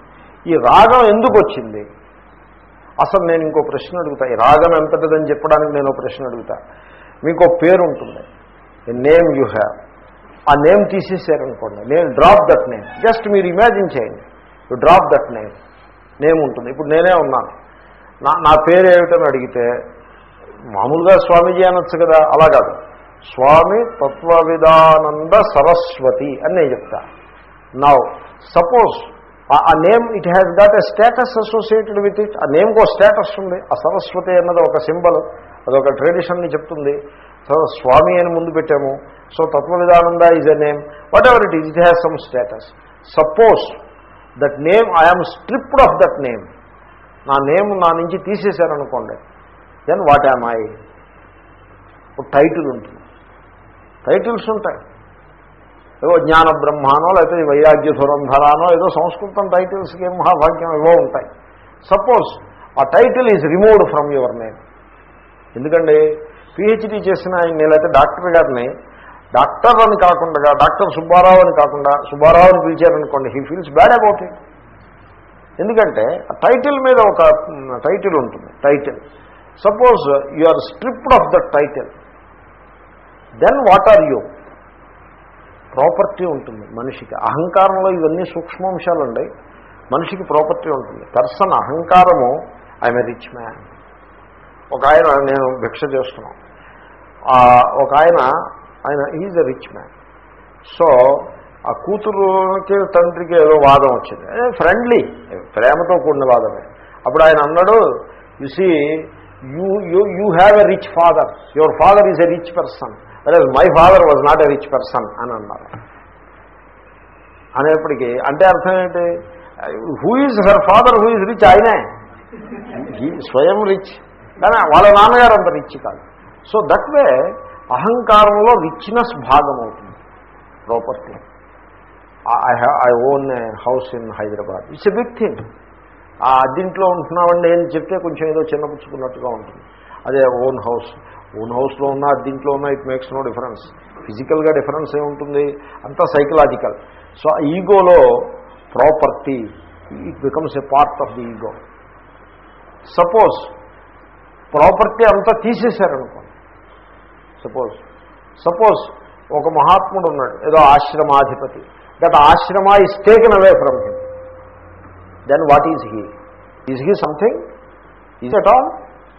A: ఈ రాగం ఎందుకు వచ్చింది అసలు నేను ఇంకో ప్రశ్న అడుగుతా ఈ రాగం ఎంతటిదని చెప్పడానికి నేను ఒక ప్రశ్న అడుగుతా మీకు ఒక పేరు ఉంటుంది నేమ్ యూ హ్యావ్ ఆ నేమ్ తీసేసారనుకోండి నేను డ్రాప్ దట్ నేమ్ జస్ట్ మీరు ఇమాజిన్ చేయండి you drop that name name ఉంటుంది ఇప్పుడు నేనే ఉన్నాను నా నా పేరు ఏమిటని అడిగితే మామూలుగా స్వామీజీ అనొచ్చు కదా అలా కాదు స్వామి తత్వవిధానంద సరస్వతి అని నేను చెప్తా నౌ సపోజ్ ఆ name it has got a status associated with it ఆ నేమ్కి ఒక స్టేటస్ ఉంది ఆ సరస్వతి అన్నది ఒక సింబల్ అదొక ట్రెడిషన్ని చెప్తుంది సో స్వామి అని ముందు పెట్టాము so Tattvavidananda is a name whatever it is it has some status suppose that name I'm stripped off that name నా నేమ్ నా నుంచి తీసేశారనుకోండి దెన్ వాట్ యామ్ ఐ ఒక టైటిల్ ఉంటుంది టైటిల్స్ ఉంటాయి ఏదో జ్ఞాన బ్రహ్మానో లేకపోతే వైరాగ్య సురంధరానో ఏదో సంస్కృతం టైటిల్స్కి మహాభాగ్యం ఏవో ఉంటాయి సపోజ్ ఆ title is removed from your name ఎందుకండి పిహెచ్డీ చేసిన ఆయన లేకపోతే డాక్టర్ గారిని డాక్టర్ అని కాకుండా డాక్టర్ సుబ్బారావు అని కాకుండా సుబ్బారావు అని పిలిచారనుకోండి he feels bad about it ఎందుకంటే ఆ టైటిల్ మీద ఒక టైటిల్ ఉంటుంది title suppose you are stripped off that title then what are you property ఉంటుంది మనిషికి అహంకారంలో ఇవన్నీ సూక్ష్మాంశాలు ఉన్నాయి మనిషికి ప్రాపర్టీ ఉంటుంది పర్సన్ అహంకారము ఐఎమ్ ఎ రిచ్ మ్యాన్ ఒక ఆయన నేను భిక్ష చేస్తున్నాం ఆ, ఒక ఆయన ఆయన is a rich man so ఆ కూతురుకి తండ్రికి ఏదో వాదం వచ్చింది ఫ్రెండ్లీ ప్రేమతో కూడిన వాదమే అప్పుడు ఆయన అన్నాడు you see you you you have a rich father your father is a rich person అదే my father was not a rich person అని అన్నారు అనేప్పటికీ అంటే అర్థం ఏంటి who is her father who is rich ఆయనే హీ స్వయం రిచ్ కానీ వాళ్ళ నాన్నగారు అంత రిచ్ కాదు సో దట్ వే అహంకారంలో రిచ్నెస్ భాగం అవుతుంది property I have I own a house in Hyderabad it's a big thing ఆ అద్దీంట్లో ఉంటున్నామండి అని చెప్తే కొంచెం ఏదో చిన్నపుచ్చుకున్నట్టుగా ఉంటుంది అదే ఓన్ హౌస్ ఓన్ హౌస్లో ఉన్న అద్దీంట్లో ఉన్న ఇట్ మేక్స్ నో డిఫరెన్స్ ఫిజికల్గా డిఫరెన్స్ ఏముంటుంది అంతా సైకలాజికల్ సో ఆ ఈగోలో property it becomes a part of the ego suppose property అంతా తీసేశారనుకోండి సపోజ్ సపోజ్ ఒక మహాత్ముడు ఉన్నాడు ఏదో ఆశ్రమాధిపతి that ashram is taken away from him then what is he is he something is at all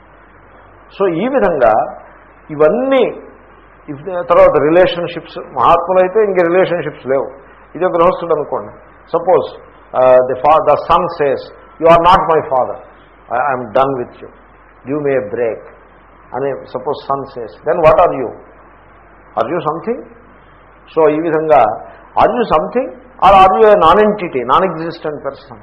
A: so ఈ విధంగా ఇవన్నీ ఇఫ్- తర్వాత రిలేషన్షిప్స్ మహాత్ములు అయితే ఇంక రిలేషన్షిప్స్ లేవు ఇదే గృహస్థుడు అనుకోండి suppose the father son says you are not my father I'm done with you give me break అని suppose son says then what are you are you something so ఈ విధంగా are you something are are you a non entity non existent person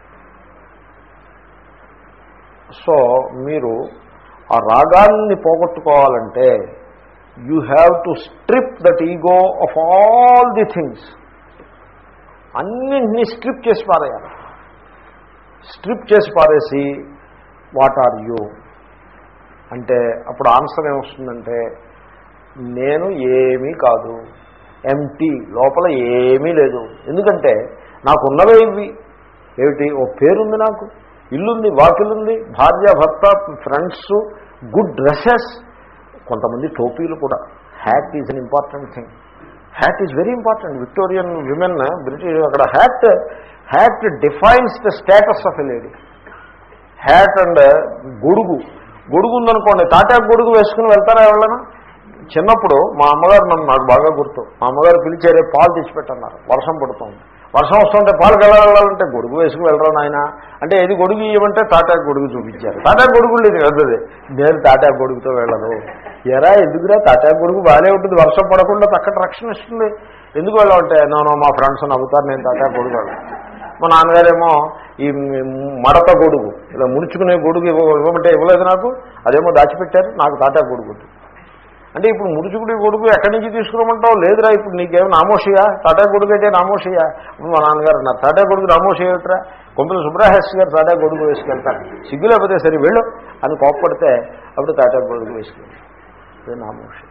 A: so మీరు ఆ రాగాన్ని పోగొట్టుకోవాలంటే you have to strip that ego off all the things అన్నింటినీ strip చేసి పారేయాలి strip చేసి పారేసి వాట్ ఆర్ యూ అంటే అప్పుడు ఆన్సర్ ఏమొస్తుందంటే నేను ఏమీ కాదు ఎంటీ లోపల ఏమీ లేదు ఎందుకంటే నాకున్నవే ఇవి ఏమిటి ఓ పేరుంది నాకు ఇల్లుంది వాకిలుంది భార్య భర్త ఫ్రెండ్స్ గుడ్ డ్రెస్సెస్ కొంతమంది టోపీలు కూడా hat is unimportant thing hat is very important Victorian women British అక్కడ hat hat defines the status of a lady hat and గొడుగు గొడుగు ఉందనుకోండి తాటా గొడుగు వేసుకుని వెళ్తారా ఎవరైనా చిన్నప్పుడు మా అమ్మగారు నన్ను నాకు బాగా గుర్తు మా అమ్మగారు పిలిచారే పాలు తెచ్చిపెట్టన్నారు వర్షం పడుతుంది వర్షం వస్తుంటే పాలు వెళ్ళాలంటే గొడుగు వేసుకుని వెళ్ళరా నాయన అంటే ఏది గొడుగు ఇవ్వమంటే తాటా గొడుగు చూపించారు తాటా గొడుగు లేదు కదది నేను తాటా గొడుగుతో వెళ్ళను ఎరా ఎందుకురా తాటా గొడుగు బాగానే ఉంటుంది వర్షం పడకుండా చక్కటి రక్షణ ఇస్తుంది ఎందుకు వెళ్ళాలంటే నో మా ఫ్రెండ్స్ నవ్వుతారు నేను తాటా గొడుగు వెళ్ళను మా నాన్నగారేమో ఈ మడత గొడుగు ఇలా ముడుచుకునే గొడుగు ఇవ్వ ఇవ్వమంటే ఇవ్వలేదు నాకు అదేమో దాచిపెట్టారు నాకు తాటా గొడుగు ఉంది. అంటే ఇప్పుడు ముడుచుకుడి గొడుగు ఎక్కడి నుంచి తీసుకురమంటావు లేదురా ఇప్పుడు నీకేం నామోషియా తాటా గొడుగు అయితే నామోషియా ఇప్పుడు మా నాన్నగారు నా తాటా గొడుగు నామోషి ఏమిట్రా కొంపలు సుబ్రహస్య గారు తాటా గొడుగు వేసుకెళ్తారు సిగ్గు లేకపోతే సరే వెళ్ళు అని కోప్పడితే అప్పుడు తాటా గొడుగు వేసుకెళ్ళి అదే నామోషి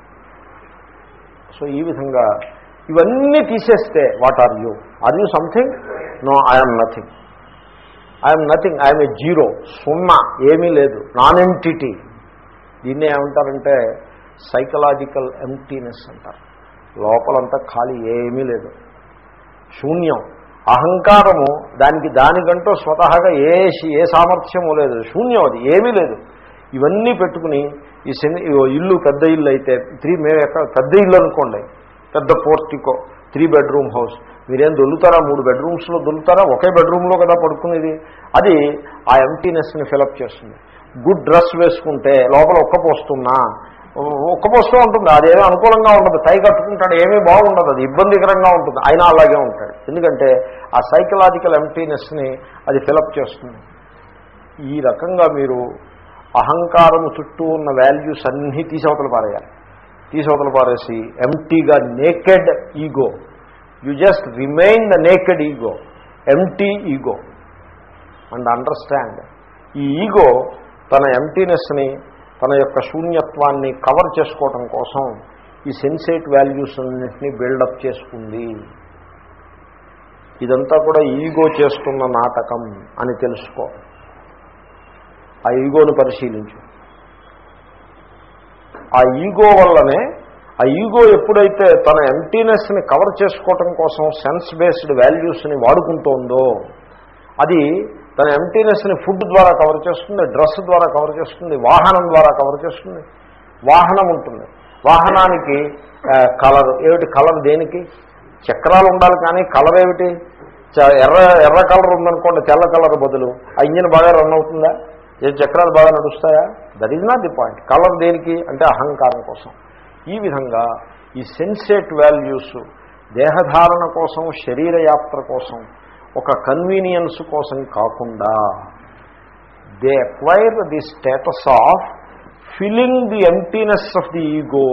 A: సో ఈ విధంగా ఇవన్నీ తీసేస్తే what are you are you something no I'm nothing I'm nothing I'm a zero సున్నా ఏమీ లేదు నాన్ ఎంటిటీ దీన్ని ఏమంటారంటే సైకలాజికల్ ఎంటీనెస్ అంటారు లోపలంతా ఖాళీ ఏమీ లేదు శూన్యం అహంకారము దానికి దానికంటూ స్వతహాగా ఏ ఏ సామర్థ్యము లేదు శూన్యం అది ఏమీ లేదు ఇవన్నీ పెట్టుకుని ఈ శని ఇల్లు పెద్ద ఇల్లు అయితే త్రీ మేము ఎక్కడ పెద్ద ఇల్లు అనుకోండి పెద్ద పోర్టికో త్రీ బెడ్రూమ్ హౌస్ మీరేం దొల్లుతారా మూడు బెడ్రూమ్స్లో దొల్లుతారా ఒకే బెడ్రూమ్లో కదా పడుకునేది అది ఆ ఎంటీనెస్ని ఫిలప్ చేస్తుంది గుడ్ డ్రెస్ వేసుకుంటే లోపల ఒక్క పోస్తున్నా ఒక్క పోస్తూ ఉంటుంది అదేమీ అనుకూలంగా ఉండదు టై కట్టుకుంటాడు ఏమీ బాగుండదు అది ఇబ్బందికరంగా ఉంటుంది అయినా అలాగే ఉంటాడు ఎందుకంటే ఆ సైకలాజికల్ ఎంటీనెస్ని అది ఫిలప్ చేస్తుంది ఈ రకంగా మీరు అహంకారము చుట్టూ ఉన్న వాల్యూస్ అన్నీ తీసవతలు పారేయాలి తీసవతలు పారేసి ఎంటీగా naked ego you just remain the naked ego empty ego and understand ఈ ఈగో తన ఎంటీనెస్ని తన యొక్క శూన్యత్వాన్ని కవర్ చేసుకోవటం కోసం ఈ సెన్సేట్ వాల్యూస్ అన్నింటినీ బిల్డప్ చేసుకుంది ఇదంతా కూడా ఈగో చేస్తున్న నాటకం అని తెలుసుకో ఆ ఈగోను పరిశీలించు ఆ ఈగో వల్లనే ఆ ఈగో ఎప్పుడైతే తన ఎంటీనెస్ని కవర్ చేసుకోవటం కోసం సెన్స్ బేస్డ్ వాల్యూస్ని వాడుకుంటోందో అది తన ఎంటీనెస్ని ఫుడ్ ద్వారా కవర్ చేస్తుంది డ్రెస్ ద్వారా కవర్ చేస్తుంది వాహనం ద్వారా కవర్ చేస్తుంది వాహనం ఉంటుంది వాహనానికి కలర్ ఏమిటి కలర్ దేనికి చక్రాలు ఉండాలి కానీ కలర్ ఏమిటి ఎర్ర ఎర్ర కలర్ ఉందనుకోండి తెల్ల కలర్ బదులు ఆ ఇంజిన్ బాగా రన్ అవుతుందా ఏ చక్రాలు బాగా నడుస్తాయా that is not the point colour దేనికి అంటే అహంకారం కోసం ఈ విధంగా ఈ సెన్సేట్ వాల్యూస్ దేహధారణ కోసం శరీర యాత్ర కోసం ఒక కన్వీనియన్స్ కోసం కాకుండా they acquire the status of filling the emptiness of the ego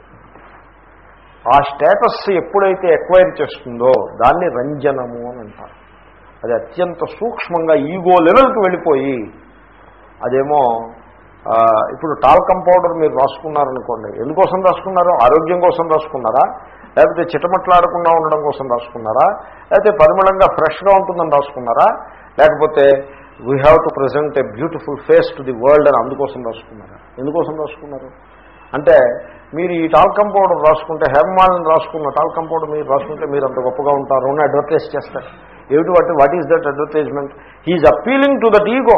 A: ఆ స్టేటస్ ఎప్పుడైతే ఎక్వైర్ చేస్తుందో దాన్ని రంజనము అని అంటారు అది అత్యంత సూక్ష్మంగా ఈగో లెవెల్కి వెళ్ళిపోయి అదేమో ఇప్పుడు టాల్కం పౌడర్ మీరు రాసుకున్నారనుకోండి ఎందుకోసం రాసుకున్నారు ఆరోగ్యం కోసం రాసుకున్నారా లేకపోతే చిటమట్లాడకుండా ఉండడం కోసం రాసుకున్నారా లేకపోతే పరిమళంగా ఫ్రెష్గా ఉంటుందని రాసుకున్నారా లేకపోతే we have to present a beautiful face to the world అని అందుకోసం రాసుకున్నారా ఎందుకోసం రాసుకున్నారు అంటే మీరు ఈ టాల్కం పౌడర్ రాసుకుంటే హేమాలను రాసుకున్న టాల్కం పౌడర్ మీరు రాసుకుంటే మీరు అంత గొప్పగా ఉంటారు అని అడ్వర్టైజ్ చేస్తారు ఏమిటి వాటి what is that advertisement he's appealing to that ego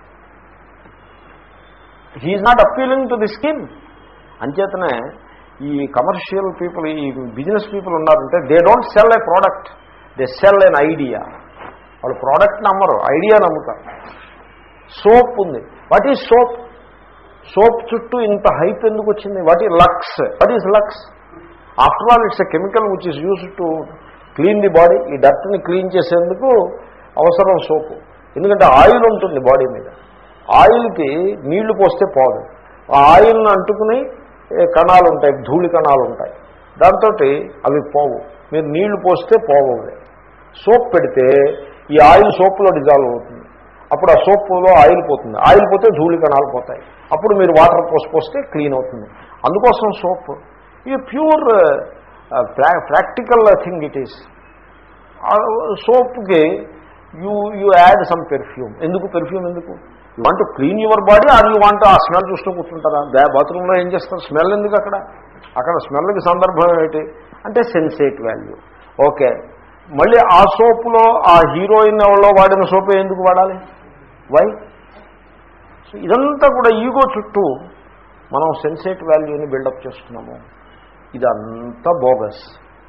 A: he's not appealing to the skin అంచేతనే ఈ కమర్షియల్ పీపుల్ ఈ బిజినెస్ పీపుల్ ఉన్నారంటే they don't sell a product they sell an idea వాళ్ళు ప్రోడక్ట్ నమ్మరు ఐడియా నమ్ముతారు సోప్ ఉంది what is soap soap చుట్టూ ఇంత హైప్ ఎందుకు వచ్చింది what is Lux what is Lux after all it's a chemical which is use to clean the body ఈ డర్ట్ని క్లీన్ చేసేందుకు అవసరం సోపు ఎందుకంటే ఆయిల్ ఉంటుంది బాడీ మీద ఆయిల్కి నీళ్లు పోస్తే పోదు ఆ ఆయిల్ని అంటుకుని కణాలు ఉంటాయి ధూళి కణాలు ఉంటాయి దాంతో అవి పోవు మీరు నీళ్లు పోస్తే పోవు సోప్ పెడితే ఈ ఆయిల్ సోప్లో డిజాల్వ్ అవుతుంది అప్పుడు ఆ సోప్లో ఆయిల్ పోతుంది ఆయిల్ పోతే ధూళి కణాలు పోతాయి అప్పుడు మీరు వాటర్ పోసి పోస్తే క్లీన్ అవుతుంది అందుకోసం సోప్ ఇది pure practical thing it is సోప్కి you you add some perfume ఎందుకు పెర్ఫ్యూమ్ ఎందుకు you want clean your body or you want ఆ స్మెల్ చూస్తూ కూర్చుంటారా దా బాత్రూంలో ఏం చేస్తారు స్మెల్ ఎందుకు అక్కడ అక్కడ స్మెల్కి సందర్భం ఏమిటి అంటే సెన్సేట్ వాల్యూ ఓకే మళ్ళీ ఆ సోపులో ఆ హీరోయిన్ ఎవరో వాడిన సోపు ఎందుకు వాడాలి వై సో ఇదంతా కూడా ఈగో చుట్టూ మనం సెన్సేట్ వాల్యూని బిల్డప్ చేస్తున్నాము ఇదంతా బోగస్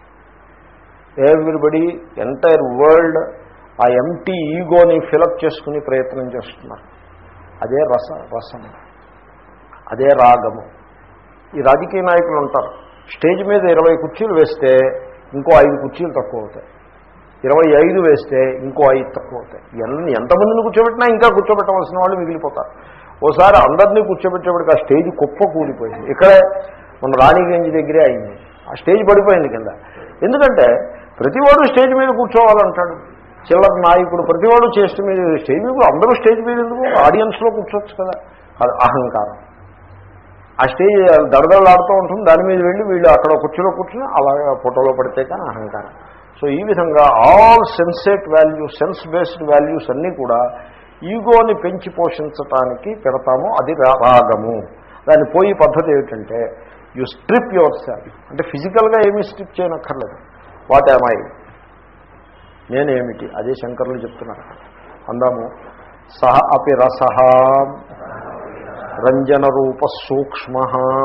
A: ఎవ్రీబడి ఎంటైర్ వరల్డ్ ఆ ఎంటీ ఈగోని ఫిలప్ చేసుకుని ప్రయత్నం చేస్తున్నారు అదే రస రసము అదే రాగము ఈ రాజకీయ నాయకులు ఉంటారు స్టేజ్ మీద ఇరవై కుర్చీలు వేస్తే ఇంకో ఐదు కుర్చీలు తక్కువ అవుతాయి ఇరవై ఐదు వేస్తే ఇంకో ఐదు తక్కువ అవుతాయి ఎన్ని ఎంతమందిని కూర్చోబెట్టినా ఇంకా కూర్చోబెట్టవలసిన వాళ్ళు మిగిలిపోతారు ఓసారి అందరినీ కూర్చోబెట్టేప్పటికి ఆ స్టేజ్ కుప్ప కూలిపోయింది ఇక్కడే మన రాణిగంజ్ దగ్గరే అయింది ఆ స్టేజ్ పడిపోయింది కింద ఎందుకంటే ప్రతివాడు స్టేజ్ మీద కూర్చోవాలంటాడు చిల్లర నాయకుడు ప్రతివాడు చేస్ట్ మీద స్టేజ్ మీద అందరూ స్టేజ్ మీద ఎందుకు ఆడియన్స్లో కూర్చోవచ్చు కదా అది అహంకారం ఆ స్టేజ్ దడదలాడుతూ ఉంటుంది దాని మీద వెళ్ళి వీళ్ళు అక్కడ కుర్చీలో కూర్చుని అలాగే ఫోటోలో పడితే కానీ అహంకారం సో ఈ విధంగా all sensate values sense based values అన్నీ కూడా ఈగోని పెంచి పోషించటానికి పెడతాము అది రా- రాగము దాని పోయి పద్ధతి ఏమిటంటే యు స్ట్రిప్ యువర్ సెల్ఫ్ అంటే ఫిజికల్గా ఏమీ స్ట్రిప్ చేయనక్కర్లేదు వాట్ ఐ నేనేమిటి అదే శంకరులు చెప్తున్నారు అందాము సహ అపి రస రంజన రూప సూక్ష్మ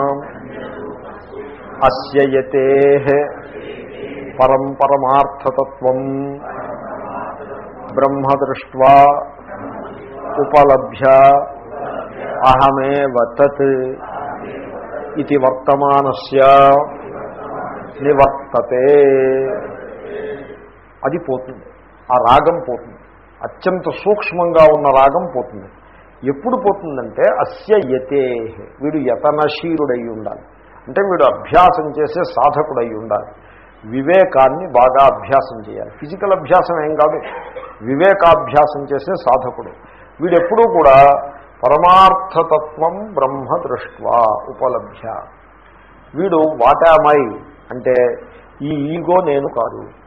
A: అస్యయతే పరం పరమార్థతత్వం బ్రహ్మ దృష్ట్వా ఉపలభ్య అహమేవ తత్ ఇది వర్తమానస్య నివర్తతే అది పోతుంది ఆ రాగం పోతుంది అత్యంత సూక్ష్మంగా ఉన్న రాగం పోతుంది ఎప్పుడు పోతుందంటే అస్య యతే వీడు యతనశీలుడై ఉండాలి అంటే వీడు అభ్యాసం చేసే సాధకుడై ఉండాలి వివేకాన్ని బాగా అభ్యాసం చేయాలి ఫిజికల్ అభ్యాసం ఏం కాదు వివేకాభ్యాసం చేసే సాధకుడు వీడు ఎప్పుడూ కూడా పరమార్థతత్వం బ్రహ్మ దృష్ట్వా ఉపలభ్య వీడు వాటామై అంటే ఈ ఈగో నేను కాదు